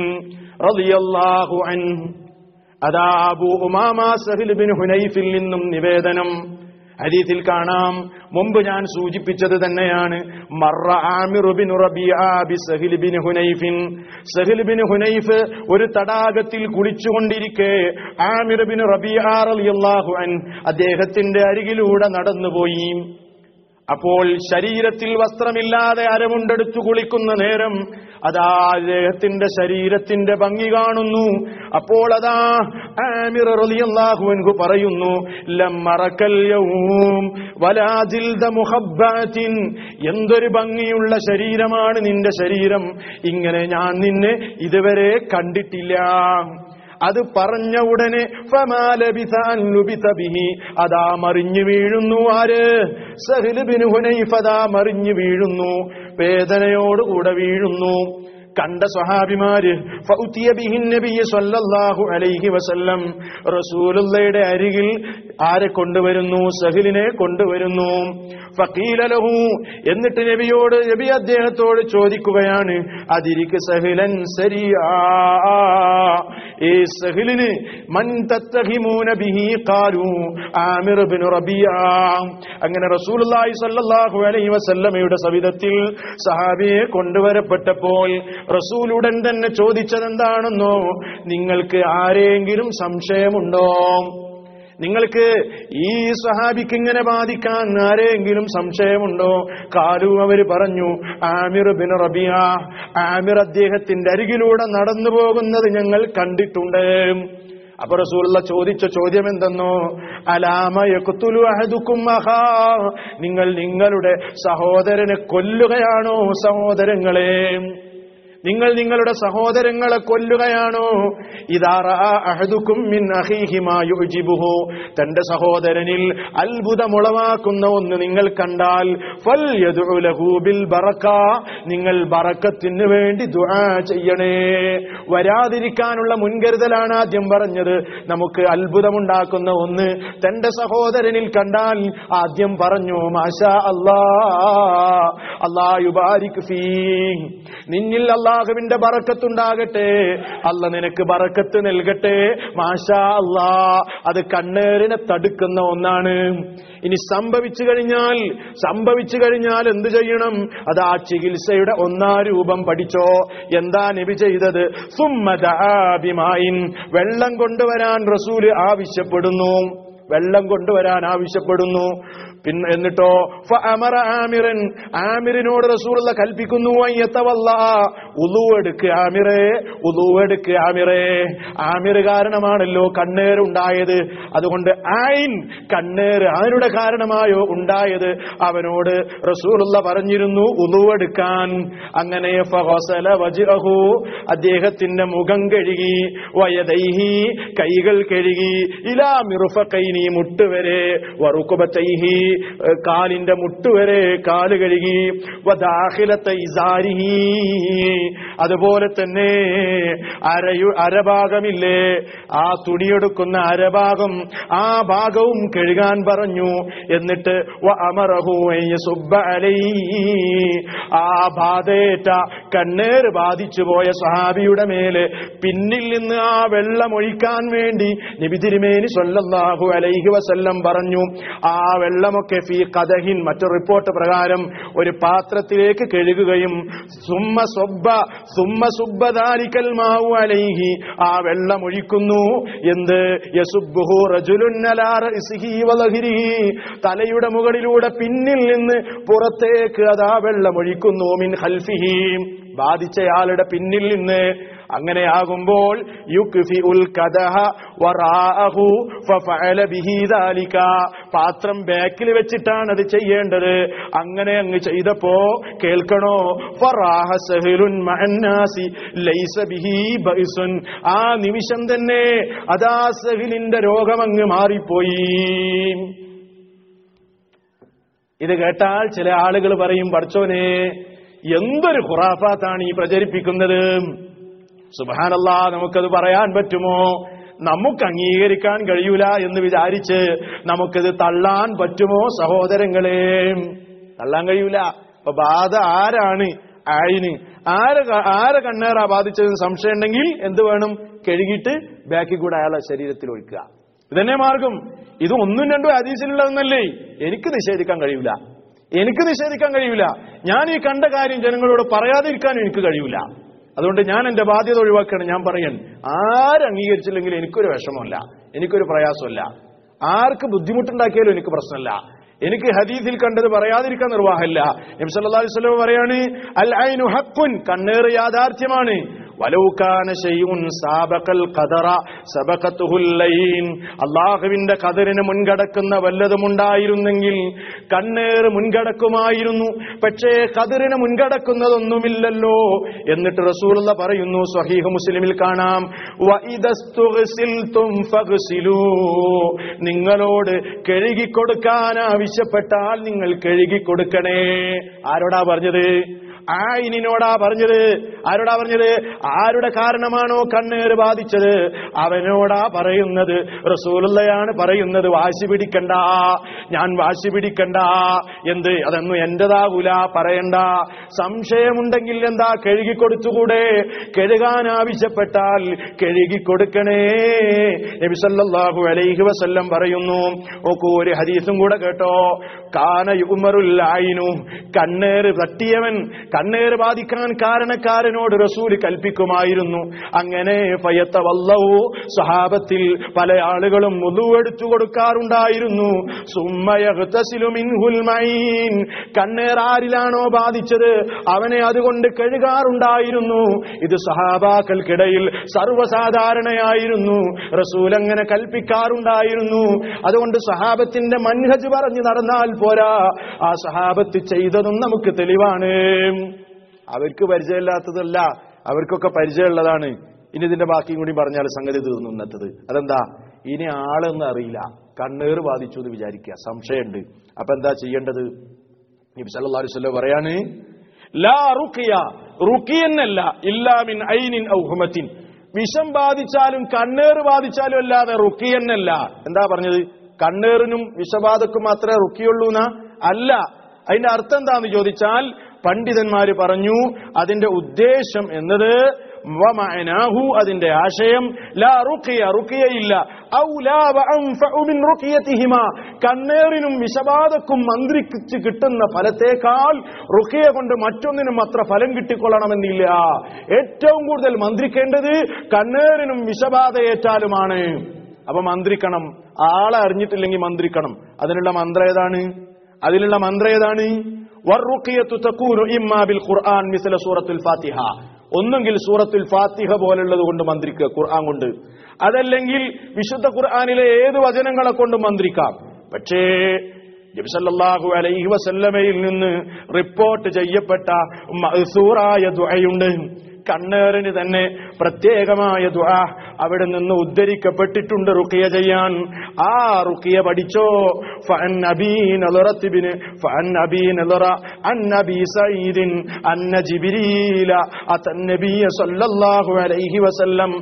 റളിയല്ലാഹു അൻഹു അതാ അബൂ ഉമാമ സഹിൽ ബിൻ ഹുനൈഫിൽ നിന്നും നിവേദനം ഹദീസിൽ കാണാം മുമ്പ് ഞാൻ സൂചിപ്പിച്ചത് തന്നെയാണ് മറ ആമിർ ബിൻ റബീഅ ബി സഹിൽ ബിൻ ഹുനൈഫിൻ സഹിൽ ബിൻ ഹുനൈഫ് ഒരു തടാകത്തിൽ കുളിച്ചുകൊണ്ടിരിക്കെ ആമിർ ബിൻ റബീഅ റളിയല്ലാഹു അൻ അദ്ദേഹത്തിന്റെ അരികിലൂടെ നടന്നുപോയി അപ്പോൾ ശരീരത്തിൽ വസ്ത്രമില്ലാതെ അരമുണ്ടെടുത്തു കുളിക്കുന്ന നേരം അതാ അദ്ദേഹത്തിന്റെ ശരീരത്തിന്റെ ഭംഗി കാണുന്നു അപ്പോൾ അതാ ആമിർ റളിയല്ലാഹു അൻഹു പറയുന്നു ലമ്മറക്കൽ യൗം വലാ ജിൽദ മുഹബ്ബാത്തിൻ എന്തൊരു ഭംഗിയുള്ള ശരീരമാണ് നിന്റെ ശരീരം ഇങ്ങനെ ഞാൻ നിന്നെ ഇതുവരെ കണ്ടിട്ടില്ല അത് പറഞ്ഞ ഉടനെ ഫമാലബിത അൻ ലുബിത ബിഹി അതാ മറിഞ്ഞു വീഴുന്നു ആര് സഹില് ബിൻ ഹുനൈഫ് അതാ മറിഞ്ഞു വീഴുന്നു വേദനയോടുകൂടെ വീഴുന്നു കണ്ട സ്വഹാബിമാര് ഫൗത്തിയ ബിഹിൻ നബിയ സല്ലല്ലാഹു അലൈഹി വസല്ലം റസൂലുള്ളയുടെ അരികിൽ ആരെ കൊണ്ടുവരുന്നു സഹിലിനെ കൊണ്ടുവരുന്നു ഫക്കീലലഹു എന്നിട്ട് നബിയോട് നബി അദ്ദേഹത്തോട് ചോദിക്കുകയാണ് അതിരിക്ക് സഹിലൻ സരിയാ ഈ സഹിലിന് മൻ തത്തഹിമൂന ബിഹി ഖാലു ആമിർ ഇബ്നു റബിയ അങ്ങനെ റസൂലുള്ളാഹി സ്വല്ലല്ലാഹു അലൈഹി വസല്ലമയുടെ സവിധത്തിൽ സഹാബിയെ കൊണ്ടുവരപ്പെട്ടപ്പോൾ റസൂൽ ഉടൻ തന്നെ ചോദിച്ചത് എന്താണെന്നോ നിങ്ങൾക്ക് ആരെങ്കിലും സംശയമുണ്ടോ നിങ്ങൾക്ക് ഈ സഹാബിക്ക് ഇങ്ങനെ ബാധിക്കാൻ ആരെങ്കിലും സംശയമുണ്ടോ കാലു അവര് പറഞ്ഞു ആമിർ ബിൻ റബിയ ആമിർ അദ്ദേഹത്തിന്റെ അരികിലൂടെ നടന്നു പോകുന്നത് ഞങ്ങൾ കണ്ടിട്ടുണ്ട് അപ്പൊ റസൂലുള്ള ചോദിച്ച ചോദ്യം എന്തെന്നോ അലാമയക്കുത്തുലു അഹദുക്കും അഹാ നിങ്ങൾ നിങ്ങളുടെ സഹോദരനെ കൊല്ലുകയാണോ സഹോദരങ്ങളെ നിങ്ങൾ നിങ്ങളുടെ സഹോദരങ്ങളെ കൊല്ലുകയാണോ ഇതാറുക്കും തന്റെ സഹോദരനിൽ അത്ഭുതമുളവാക്കുന്ന ഒന്ന് നിങ്ങൾ കണ്ടാൽ ഫൽയദ്ഉ ലഹു ബിൽ ബറക്ക നിങ്ങൾ ബറക്കത്തിന് വേണ്ടി ദുആ ചെയ്യണേ വരാതിരിക്കാനുള്ള മുൻകരുതലാണ് ആദ്യം പറഞ്ഞത് നമുക്ക് അത്ഭുതമുണ്ടാക്കുന്ന ഒന്ന് തന്റെ സഹോദരനിൽ കണ്ടാൽ ആദ്യം പറഞ്ഞു മാഷാ അല്ലാ അല്ലാ യുബാരിക് ഫീ നിന്നിൽ അള്ളാഹുവിന്റെ ബറക്കത്തുണ്ടാകട്ടെ അല്ല നിനക്ക് ബറക്കത്ത് നൽകട്ടെ മാഷാ അല്ലാ അത് കണ്ണേറിനെ തടുക്കുന്ന ഒന്നാണ് ഇനി സംഭവിച്ചു കഴിഞ്ഞാൽ സംഭവിച്ചു കഴിഞ്ഞാൽ എന്തു ചെയ്യണം അത് ആ ചികിത്സയുടെ ഒന്നാം രൂപം പഠിച്ചോ എന്താ നബി ചെയ്തത് സുമ്മദാബിമായിൻ വെള്ളം കൊണ്ടുവരാൻ റസൂല് ആവശ്യപ്പെടുന്നു വെള്ളം കൊണ്ടുവരാൻ ആവശ്യപ്പെടുന്നു പിന്നെ എന്നിട്ടോ ഫഅമറ ആമിറൻ ആമിറിനോട് റസൂലുള്ള കൽപ്പിക്കുന്നു അയ്യത്തവല്ല ഉളുവെടുക്ക് ആമിറേ ഉളുവെടുക്ക് ആമിറേ ആമിർ കാരണമാണല്ലോ കണ്ണേർ ഉണ്ടായത് അതുകൊണ്ട് ആയിൻ കണ്ണേർ ആരുടെ കാരണമായോ ഉണ്ടായത് അവനോട് റസൂലുള്ള പറഞ്ഞിരുന്നു ഉളുവെടുക്കാൻ അങ്ങനെ ഫഹസല വജ്റഹു അദ്ദേഹത്തിന്റെ മുഖം കഴുകി വയദൈഹി കൈകൾ കഴുകി ഇലാ മിറുഫക്കൈനി മുട്ടുവരെ വറുക്കുബത്തൈഹി ഏഹ് കാലിന്റെ മുട്ടുവരെ കാല് കഴുകി വദാഖിലത്തെ ഇസാരിഹി അതുപോലെ തന്നെ അരയു അരഭാഗമില്ലേ ആ തുണിയെടുക്കുന്ന അരഭാഗം ആ ഭാഗവും കഴുകാൻ പറഞ്ഞു എന്നിട്ട് വ അമറഹു അൻ യസുബ്ബ അലൈഹി ആ ബാധേറ്റ കണ്ണേറ് ബാധിച്ചു പോയ സഹാബിയുടെ മേല് പിന്നിൽ നിന്ന് ആ വെള്ളം ഒഴിക്കാൻ വേണ്ടി നബി തിരുമേനി സ്വല്ലല്ലാഹു അലൈഹി വസല്ലം പറഞ്ഞു ആ വെള്ളമൊക്കെ ഫീ കദഹിൻ മറ്റൊരു റിപ്പോർട്ട് പ്രകാരം ഒരു പാത്രത്തിലേക്ക് കഴുകുകയും സുമ്മ സ്വബ്ബ സുമ്മ സുബ്ബദാലിക്കൽ മാവു അലൈഹി ആ വെള്ളം ഒഴിക്കുന്നു എന്ത് യസുബ്ബുഹു റജുലുൻ അലാ റഅ്സിഹി വലഹിരിഹി തലയുടെ മുകളിലൂടെ പിന്നിൽ നിന്ന് പുറത്തേക്ക് അതാ വെള്ളം ഒഴിക്കുന്നു മിൻ ഖൽഫിഹി ബാധിച്ചയാളുടെ പിന്നിൽ നിന്ന് അങ്ങനെയാകുമ്പോൾ യുക്ഫി ഉൽ കദഹ വറാഅഹു ഫഫഅല ബിഹി ദാലിക പാത്രം ബാക്കിൽ വെച്ചിട്ടാണ് അത് ചെയ്യേണ്ടത് അങ്ങനെ അങ്ങ് ചെയ്തപ്പോ കേൾക്കണോ ഫറാഹ സഹലുൻ മഅന്നാസി ലൈസ ബിഹി ബൈസുൻ ആ നിമിഷം തന്നെ അതാ സഹിലിന്റെ രോഗം അങ്ങ് മാറിപ്പോയി ഇത് കേട്ടാൽ ചില ആളുകൾ പറയും പഠിച്ചോനെ എന്തൊരു ഖുറാഫാത്താണ് ഈ പ്രചരിപ്പിക്കുന്നത് സുബാനല്ല നമുക്കത് പറയാൻ പറ്റുമോ നമുക്ക് അംഗീകരിക്കാൻ കഴിയൂല എന്ന് വിചാരിച്ച് നമുക്കിത് തള്ളാൻ പറ്റുമോ സഹോദരങ്ങളെ തള്ളാൻ കഴിയൂല അപ്പൊ ബാധ ആരാണ് ആയിന് ആരെ ക- ആരെ കണ്ണേറാ ബാധിച്ചതെന്ന് സംശയം ഉണ്ടെങ്കിൽ എന്ത് വേണം കഴുകിയിട്ട് ബാക്കിൽ കൂടെ അയാളെ ശരീരത്തിൽ ഒഴിക്കുക ഇതന്നെ മാർഗം ഇത് ഒന്നും രണ്ടും ഹദീസിലുള്ളതെന്നല്ലേ എനിക്ക് നിഷേധിക്കാൻ കഴിയൂല എനിക്ക് നിഷേധിക്കാൻ കഴിയൂല ഞാൻ ഈ കണ്ട കാര്യം ജനങ്ങളോട് പറയാതിരിക്കാൻ എനിക്ക് കഴിയൂല അതുകൊണ്ട് ഞാൻ എന്റെ ബാധ്യത ഒഴിവാക്കുകയാണ് ഞാൻ പറയാൻ ആര് അംഗീകരിച്ചില്ലെങ്കിൽ എനിക്കൊരു വിഷമമല്ല എനിക്കൊരു പ്രയാസമല്ല ആർക്ക് ബുദ്ധിമുട്ടുണ്ടാക്കിയാലും എനിക്ക് പ്രശ്നമല്ല എനിക്ക് ഹദീസിൽ കണ്ടത് പറയാതിരിക്കാൻ നിർവാഹമില്ല നബ്സല്ലാ വസ്ലം പറയാണ് അൽ ഐനു ഹക്കുൻ കണ്ണേറ് യാഥാർത്ഥ്യമാണ് വലൗകാന ശൈഉൻ സാബഖൽ ഖദറ സബഖത്തുഹുൽ ലൈൻ അല്ലാഹുവിന്റെ ഖദറിന് മുൻകടക്കുന്ന വല്ലതും ഉണ്ടായിരുന്നെങ്കിൽ കണ്ണേറ് മുൻകടക്കുമായിരുന്നു പക്ഷേ ഖദറിന് മുൻകടക്കുന്നതൊന്നുമില്ലല്ലോ എന്നിട്ട് റസൂലുള്ള പറയുന്നു സ്വഹീഹ് മുസ്ലിമിൽ കാണാം വഇദസ്തുഗ്സിൽതും ഫഗ്സിലൂ നിങ്ങളോട് കഴുകി കൊടുക്കാൻ ആവശ്യപ്പെട്ടാൽ നിങ്ങൾ കഴുകി കൊടുക്കണേ ആരോടാ പറഞ്ഞത് ആയിനോടാ പറഞ്ഞത് ആരോടാ പറഞ്ഞത് ആരുടെ കാരണമാണോ കണ്ണേറ് ബാധിച്ചത് അവനോടാ പറയുന്നത് റസൂലുള്ളയാണ് പറയുന്നത് വാശി പിടിക്കണ്ട ഞാൻ വാശി പിടിക്കണ്ട എന്ത് അതൊന്നും എന്റേതാകൂല പറയണ്ട സംശയമുണ്ടെങ്കിൽ എന്താ കഴുകി കൊടുത്തുകൂടെ കഴുകാൻ ആവശ്യപ്പെട്ടാൽ കഴുകി കൊടുക്കണേ നബി സല്ലല്ലാഹു അലൈഹി വസല്ലം പറയുന്നു ഓക്കൂ ഒരു ഹദീസും കൂടെ കേട്ടോ കാന യുമറുല്ലായിനു കണ്ണേറ് തട്ടിയവൻ കണ്ണേറ് ബാധിക്കാൻ കാരണക്കാരനോട് റസൂൽ കൽപ്പിക്കുമായിരുന്നു അങ്ങനെ ഫയത്ത വല്ലവു സഹാബത്തിൽ പല ആളുകളും മുതുവെടുത്തു കൊടുക്കാറുണ്ടായിരുന്നു സുമ്മയഹ്തസിലു മിൻഹുൽ മൈൻ കണ്ണേർ ആരിലാണോ ബാധിച്ചത് അവനെ അതുകൊണ്ട് കഴുകാറുണ്ടായിരുന്നു ഇത് സഹാബാക്കൾക്കിടയിൽ സർവ്വസാധാരണയായിരുന്നു റസൂൽ അങ്ങനെ കൽപ്പിക്കാറുണ്ടായിരുന്നു അതുകൊണ്ട് സഹാബത്തിന്റെ മൻഹജ് പറഞ്ഞു നടന്നാൽ പോരാ ആ സഹാബത്ത് ചെയ്തതും നമുക്ക് തെളിവാണ് അവർക്ക് പരിചയമില്ലാത്തതല്ല അവർക്കൊക്കെ പരിചയമുള്ളതാണ് ഇനി ഇതിന്റെ ബാക്കിയും കൂടി പറഞ്ഞാൽ സംഗതി തീർന്നു ഇന്നത്തത് അതെന്താ ഇനി ആളെന്ന് അറിയില്ല കണ്ണേറ് ബാധിച്ചു എന്ന് വിചാരിക്കുക സംശയമുണ്ട് അപ്പൊ എന്താ ചെയ്യേണ്ടത് നബി സല്ലല്ലാഹു അലൈഹി വസല്ലം പറയാണ് ലാ റുഖിയ റുഖിയെന്നല്ല ഇല്ലാ മിൻ ഐനിൻ ഔ ഹുമത്തിൻ വിഷം ബാധിച്ചാലും കണ്ണേറ് ബാധിച്ചാലും അല്ലാതെ റുഖിയെന്നല്ല എന്താ പറഞ്ഞത് കണ്ണേറിനും വിഷബാധക്കും മാത്രമേ റുക്കിയുള്ളൂ എന്നാ അല്ല അതിന്റെ അർത്ഥം എന്താന്ന് ചോദിച്ചാൽ പണ്ഡിതന്മാര് പറഞ്ഞു അതിന്റെ ഉദ്ദേശം എന്നത് വമഅനാഹു അതിന്റെ ആശയം ലാ റുഖിയ റുഖിയയില്ല ഔ ലാ വഅൻഫഉ മിൻ റുഖിയതിഹിമ കണ്ണേറിനും വിഷബാധക്കും മന്ത്രിച്ച് കിട്ടുന്ന ഫലത്തേക്കാൾ റുഖിയ കൊണ്ട് മറ്റൊന്നിനും അത്ര ഫലം കിട്ടിക്കൊള്ളണമെന്നില്ല ഏറ്റവും കൂടുതൽ മന്ത്രിക്കേണ്ടത് കണ്ണേറിനും വിഷബാധയേറ്റാലുമാണ് അപ്പൊ മന്ത്രിക്കണം ആളെ അറിഞ്ഞിട്ടില്ലെങ്കിൽ മന്ത്രിക്കണം അതിനുള്ള മന്ത്രം ഏതാണ് അതിലുള്ള മന്ത്രം ഏതാണ് വറുഖിയത്തു തകൂനു ഇമ്മാ ബിൽ ഖുർആൻ മിസ്ല സൂറത്തുൽ ഫാത്തിഹ ഒന്നുകിൽ സൂറത്തുൽ ഫാത്തിഹ പോലുള്ളത് കൊണ്ട് മന്ത്രിക്കുക ഖുർആൻ കൊണ്ട് അതല്ലെങ്കിൽ വിശുദ്ധ ഖുർആനിലെ ഏത് വചനങ്ങളെ കൊണ്ട് മന്ത്രിക്കാം പക്ഷേ നബിസല്ലാഹു അലൈഹി വസല്ലമയിൽ നിന്ന് റിപ്പോർട്ട് ചെയ്യപ്പെട്ട മഅ്സൂറായ ദുആയുണ്ട് കണ്ണേറിന് തന്നെ പ്രത്യേകമായ ദുആ അവിടെ നിന്ന് ഉദ്ധരിക്കപ്പെട്ടിട്ടുണ്ട് റുക്കിയ ചെയ്യാൻ ആ റുക്കിയ പഠിച്ചോ ഫഅൻ അബീ നളറത്ത് ബിൻ ഫഅൻ അബീ നളറ അൻ നബി സഈദിൻ അന്ന ജിബ്രീല അത നബിയ സല്ലല്ലാഹു അലൈഹി വസല്ലം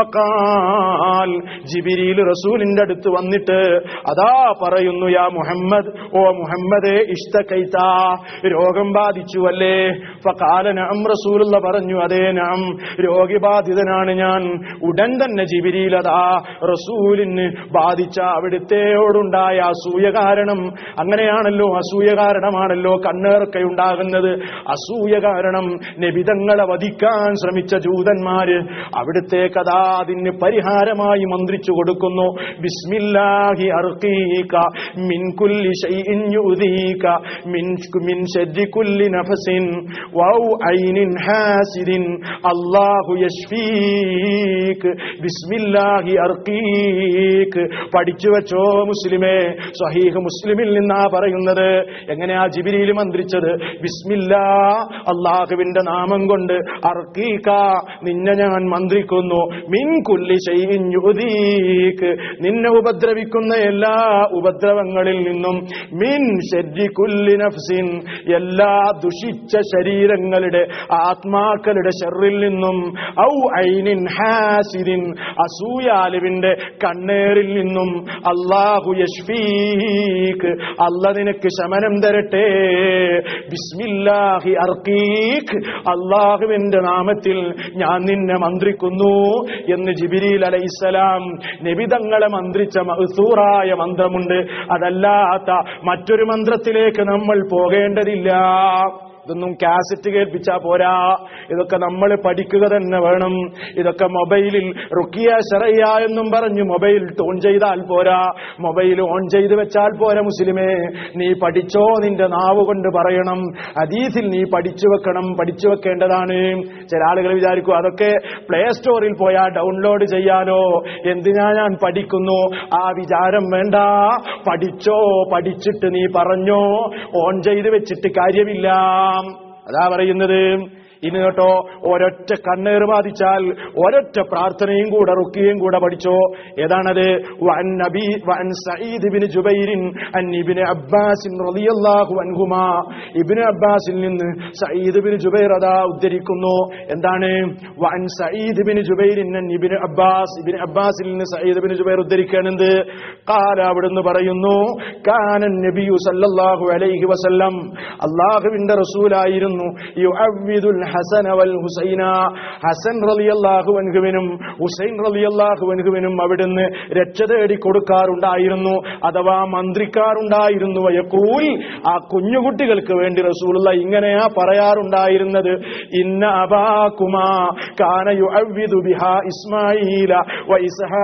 ഫഖാൽ ജിബ്രീൽ റസൂലിന്റെ അടുത്ത് വന്നിട്ട് അതാ പറയുന്നു യാ മുഹമ്മദ് ഓ മുഹമ്മദേ ഇഷ്തകൈത രോഗം ബാധിച്ചു അല്ലേ ഫഖാല നഅം റസൂലുള്ള പറഞ്ഞു അതേ നാം രോഗിബാധിതനാണ് ഞാൻ ഉടൻ തന്നെ ജിബിരിയിലതാ റസൂലിന് ബാധിച്ച അവിടുത്തെയോടുണ്ടായ അസൂയ കാരണം അങ്ങനെയാണല്ലോ അസൂയ കാരണമാണല്ലോ കണ്ണേർക്കെ ഉണ്ടാകുന്നത് അസൂയ കാരണം നബിതങ്ങളെ വധിക്കാൻ ശ്രമിച്ച ജൂതന്മാര് അവിടുത്തെ കഥാ അതിന് പരിഹാരമായി മന്ത്രിച്ചു കൊടുക്കുന്നു ബിസ്മില്ലാഹി അർഖീക മിൻ കുല്ലി ശൈഇൻ യുദീക മിൻ മിൻ ശർരി കുല്ലി നഫസിൻ വൗ ഐനിൻ ഹാസിദിൻ അല്ലാഹു യശ്ഫീക് ബിസ്മില്ലാഹി അർഖീക് പഠിച്ചു വെച്ചോ മുസ്ലിമേ സ്വഹീഹ് മുസ്ലിമിൽ നിന്നാ പറയുന്നത് എങ്ങനെയാ ജിബിരിയിൽ മന്ത്രിച്ചത് ബിസ്മില്ലാ അള്ളാഹുവിന്റെ നാമം കൊണ്ട് അർക്കീക നിന്നെ ഞാൻ മന്ത്രിക്കുന്നു മിൻ കുല്ലി ശൈഇൻ യുദീക് നിന്നെ ഉപദ്രവിക്കുന്ന എല്ലാ ഉപദ്രവങ്ങളിൽ നിന്നും മിൻ ശരി കുല്ലി നഫ്സിൻ എല്ലാ ദുഷിച്ച ശരീരങ്ങളുടെ ആത്മാക്കളുടെ ഷെറിൽ നിന്നും ഔ ഐനിൻ ഹാസിരിൻ അസൂയാലുവിന്റെ കണ്ണേറിൽ നിന്നും അള്ളാഹു യഷ്ഫീഖ് അല്ല നിനക്ക് ശമനം തരട്ടെ ബിസ്മില്ലാഹി അർക്കീഖ് അള്ളാഹുവിന്റെ നാമത്തിൽ ഞാൻ നിന്നെ മന്ത്രിക്കുന്നു എന്ന് ജിബിരിൽ അലൈസലാം നബിതങ്ങളെ മന്ത്രിച്ച മഹസൂറായ മന്ത്രമുണ്ട് അതല്ലാത്ത മറ്റൊരു മന്ത്രത്തിലേക്ക് നമ്മൾ പോകേണ്ടതില്ല ഇതൊന്നും കാസറ്റ് കേൾപ്പിച്ചാ പോരാ ഇതൊക്കെ നമ്മൾ പഠിക്കുക തന്നെ വേണം ഇതൊക്കെ മൊബൈലിൽ റുക്കിയ ശറയ്യ എന്നും പറഞ്ഞു മൊബൈൽ ഓൺ ചെയ്താൽ പോരാ മൊബൈൽ ഓൺ ചെയ്ത് വെച്ചാൽ പോരാ മുസ്ലിമേ നീ പഠിച്ചോ നിന്റെ നാവ് കൊണ്ട് പറയണം അതീസിൽ നീ പഠിച്ചു വെക്കണം പഠിച്ചു വെക്കേണ്ടതാണ് ചില ആളുകൾ വിചാരിക്കും അതൊക്കെ പ്ലേ സ്റ്റോറിൽ പോയാൽ ഡൗൺലോഡ് ചെയ്യാനോ എന്തിനാ ഞാൻ പഠിക്കുന്നു ആ വിചാരം വേണ്ട പഠിച്ചോ പഠിച്ചിട്ട് നീ പറഞ്ഞോ ഓൺ ചെയ്ത് വെച്ചിട്ട് കാര്യമില്ല അതാ പറയുന്നത് ഇനി കേട്ടോ ഒരൊറ്റ കണ്ണേറ് ബാധിച്ചാൽ ഒരൊറ്റ പ്രാർത്ഥനയും കൂടെ റുക്കിയും കൂടെ പഠിച്ചോ ഏതാണത് വഅൻ നബി വഅൻ സഈദ് ബിൻ ജുബൈറിൻ അൻ ഇബ്നു അബ്ബാസ് റളിയല്ലാഹു അൻഹുമാ ഇബ്നു അബ്ബാസിൽ നിന്ന് സഈദ് ബിൻ ജുബൈർ അതാ ഉദ്ധരിക്കുന്നു എന്താണ് വഅൻ സഈദ് ബിൻ ജുബൈറിൻ അൻ ഇബ്നു അബ്ബാസ് ഇബ്നു അബ്ബാസിൽ നിന്ന് സഈദ് ബിൻ ജുബൈർ ഉദ്ധരിക്കുകയാണെന്ത് കാല അവിടുന്ന് പറയുന്നു കാനൻ നബിയു സല്ലല്ലാഹു അലൈഹി വസല്ലം അള്ളാഹുവിന്റെ റസൂലായിരുന്നു യുഅവ്വിദുൽ ഹസന വൽ ഹുസൈന ഹസൻ റളിയല്ലാഹു അൻഹുവിനും ഹുസൈൻ റളിയല്ലാഹു അൻഹുവിനും അവിടുന്ന് രക്ഷ തേടി കൊടുക്കാറുണ്ടായിരുന്നു അഥവാ മന്ത്രിക്കാറുണ്ടായിരുന്നു വയക്കൂൽ ആ കുഞ്ഞുകുട്ടികൾക്ക് വേണ്ടി റസൂലുള്ള ഇങ്ങനെയാ പറയാറുണ്ടായിരുന്നത് ഇന്ന അബാകുമാ കാന യുഅവ്വിദു ബിഹാ ഇസ്മാഈല വ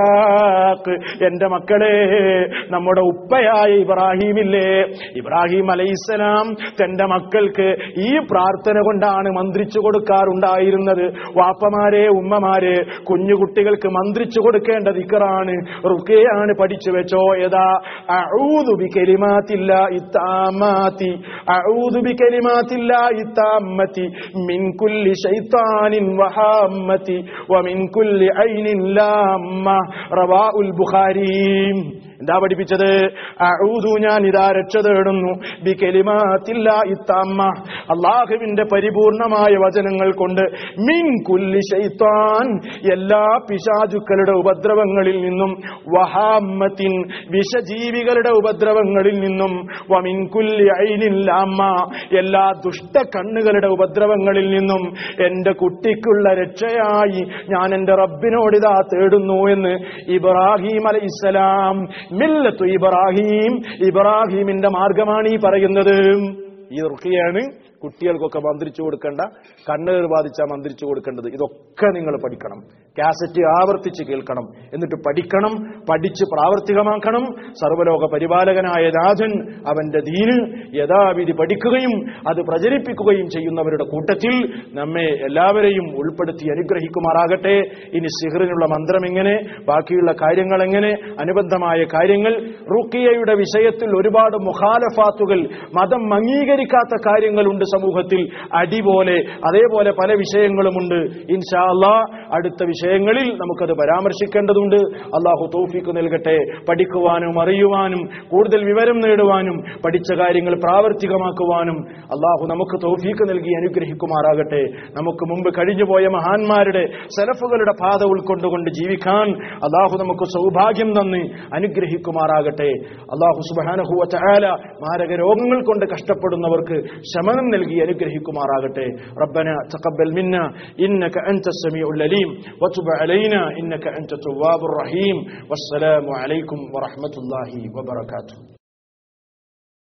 ഇസ്ഹാഖ് എന്റെ മക്കളെ നമ്മുടെ ഉപ്പയായ ഇബ്രാഹിമില്ലേ ഇബ്രാഹിം അലൈഹിസ്സലാം തന്റെ മക്കൾക്ക് ഈ പ്രാർത്ഥന കൊണ്ടാണ് മന്ത്രിച്ചു കൊടുക്കാറുണ്ടായിരുന്നത് വാപ്പമാരെ ഉമ്മമാരെ കുഞ്ഞുകുട്ടികൾക്ക് മന്ത്രിച്ചു കൊടുക്കേണ്ട ദിക്കറാണ് റുക്കയാണ് പഠിച്ചു വെച്ചോ ഏതാ അഊദു ബി കലിമാത്തില്ല ഇത്താമാത്തി അഊദു ബി കലിമാത്തില്ല ഇത്താമത്തി മിൻ കുല്ലി ശൈത്താനിൻ വഹാമ്മത്തി വമിൻ കുല്ലി ഐനിൻ ലാമ്മ റവാഉൽ ബുഖാരി എന്താ പഠിപ്പിച്ചത് അഊദു ഞാൻ ഇതാ രക്ഷ തേടുന്നു ബി കലിമാത്തില്ല ഇത്താമ്മ അള്ളാഹുവിന്റെ പരിപൂർണമായ വചനങ്ങൾ കൊണ്ട് മിൻ കുല്ലി ശൈത്താൻ എല്ലാ പിശാചുക്കളുടെ ഉപദ്രവങ്ങളിൽ നിന്നും വഹാമത്തിൻ വിഷജീവികളുടെ ഉപദ്രവങ്ങളിൽ നിന്നും വമിൻ കുല്ലി ഐനില്ലാമ്മ എല്ലാ ദുഷ്ട കണ്ണുകളുടെ ഉപദ്രവങ്ങളിൽ നിന്നും എന്റെ കുട്ടിക്കുള്ള രക്ഷയായി ഞാൻ എന്റെ റബ്ബിനോടിതാ തേടുന്നു എന്ന് ഇബ്രാഹിം അലൈഹി ഇസ്ലാം മില്ലത്തു ഇബ്രാഹിം ഇബ്രാഹിമിന്റെ മാർഗമാണ് ഈ പറയുന്നത് ഈ റുക്കിയാണ് കുട്ടികൾക്കൊക്കെ മന്ത്രിച്ചു കൊടുക്കേണ്ട കണ്ണേർ ബാധിച്ചാൽ മന്ത്രിച്ചു കൊടുക്കേണ്ടത് ഇതൊക്കെ നിങ്ങൾ പഠിക്കണം കാസറ്റ് ആവർത്തിച്ച് കേൾക്കണം എന്നിട്ട് പഠിക്കണം പഠിച്ച് പ്രാവർത്തികമാക്കണം സർവലോക പരിപാലകനായ നാഥൻ അവന്റെ ദീന് യഥാവിധി പഠിക്കുകയും അത് പ്രചരിപ്പിക്കുകയും ചെയ്യുന്നവരുടെ കൂട്ടത്തിൽ നമ്മെ എല്ലാവരെയും ഉൾപ്പെടുത്തി അനുഗ്രഹിക്കുമാറാകട്ടെ ഇനി സിഹറിനുള്ള മന്ത്രം എങ്ങനെ ബാക്കിയുള്ള കാര്യങ്ങൾ എങ്ങനെ അനുബന്ധമായ കാര്യങ്ങൾ റുക്കിയയുടെ വിഷയത്തിൽ ഒരുപാട് മുഖാലഫാത്തുകൾ മതം അംഗീകരിക്കാത്ത കാര്യങ്ങളുണ്ട് സമൂഹത്തിൽ അടി പോലെ അതേപോലെ പല വിഷയങ്ങളുമുണ്ട് ഇൻഷാ അള്ളാ അടുത്ത വിഷയങ്ങളിൽ നമുക്കത് പരാമർശിക്കേണ്ടതുണ്ട് അള്ളാഹു തൗഫീക്ക് നൽകട്ടെ പഠിക്കുവാനും അറിയുവാനും കൂടുതൽ വിവരം നേടുവാനും പഠിച്ച കാര്യങ്ങൾ പ്രാവർത്തികമാക്കുവാനും അള്ളാഹു നമുക്ക് തൗഫീക്ക് നൽകി അനുഗ്രഹിക്കുമാറാകട്ടെ നമുക്ക് മുമ്പ് കഴിഞ്ഞുപോയ മഹാന്മാരുടെ സെലഫുകളുടെ പാത ഉൾക്കൊണ്ടുകൊണ്ട് ജീവിക്കാൻ അള്ളാഹു നമുക്ക് സൗഭാഗ്യം തന്ന് അനുഗ്രഹിക്കുമാറാകട്ടെ അള്ളാഹു സുബാനഹുവ ചായാല മാരക രോഗങ്ങൾ കൊണ്ട് കഷ്ടപ്പെടുന്നവർക്ക് ശമനം നൽകി അനുഗ്രഹിക്കുമാറാകട്ടെ റബ്ബന തഖബ്ബൽ മിന്ന ഇന്നക അൻത സമീഉൽ അലീം വതുബ് അലൈന ഇന്നക അൻത തവ്വാബുർ റഹീം വസ്സലാമു അലൈക്കും വറഹ്മത്തുള്ളാഹി വബറകാതുഹു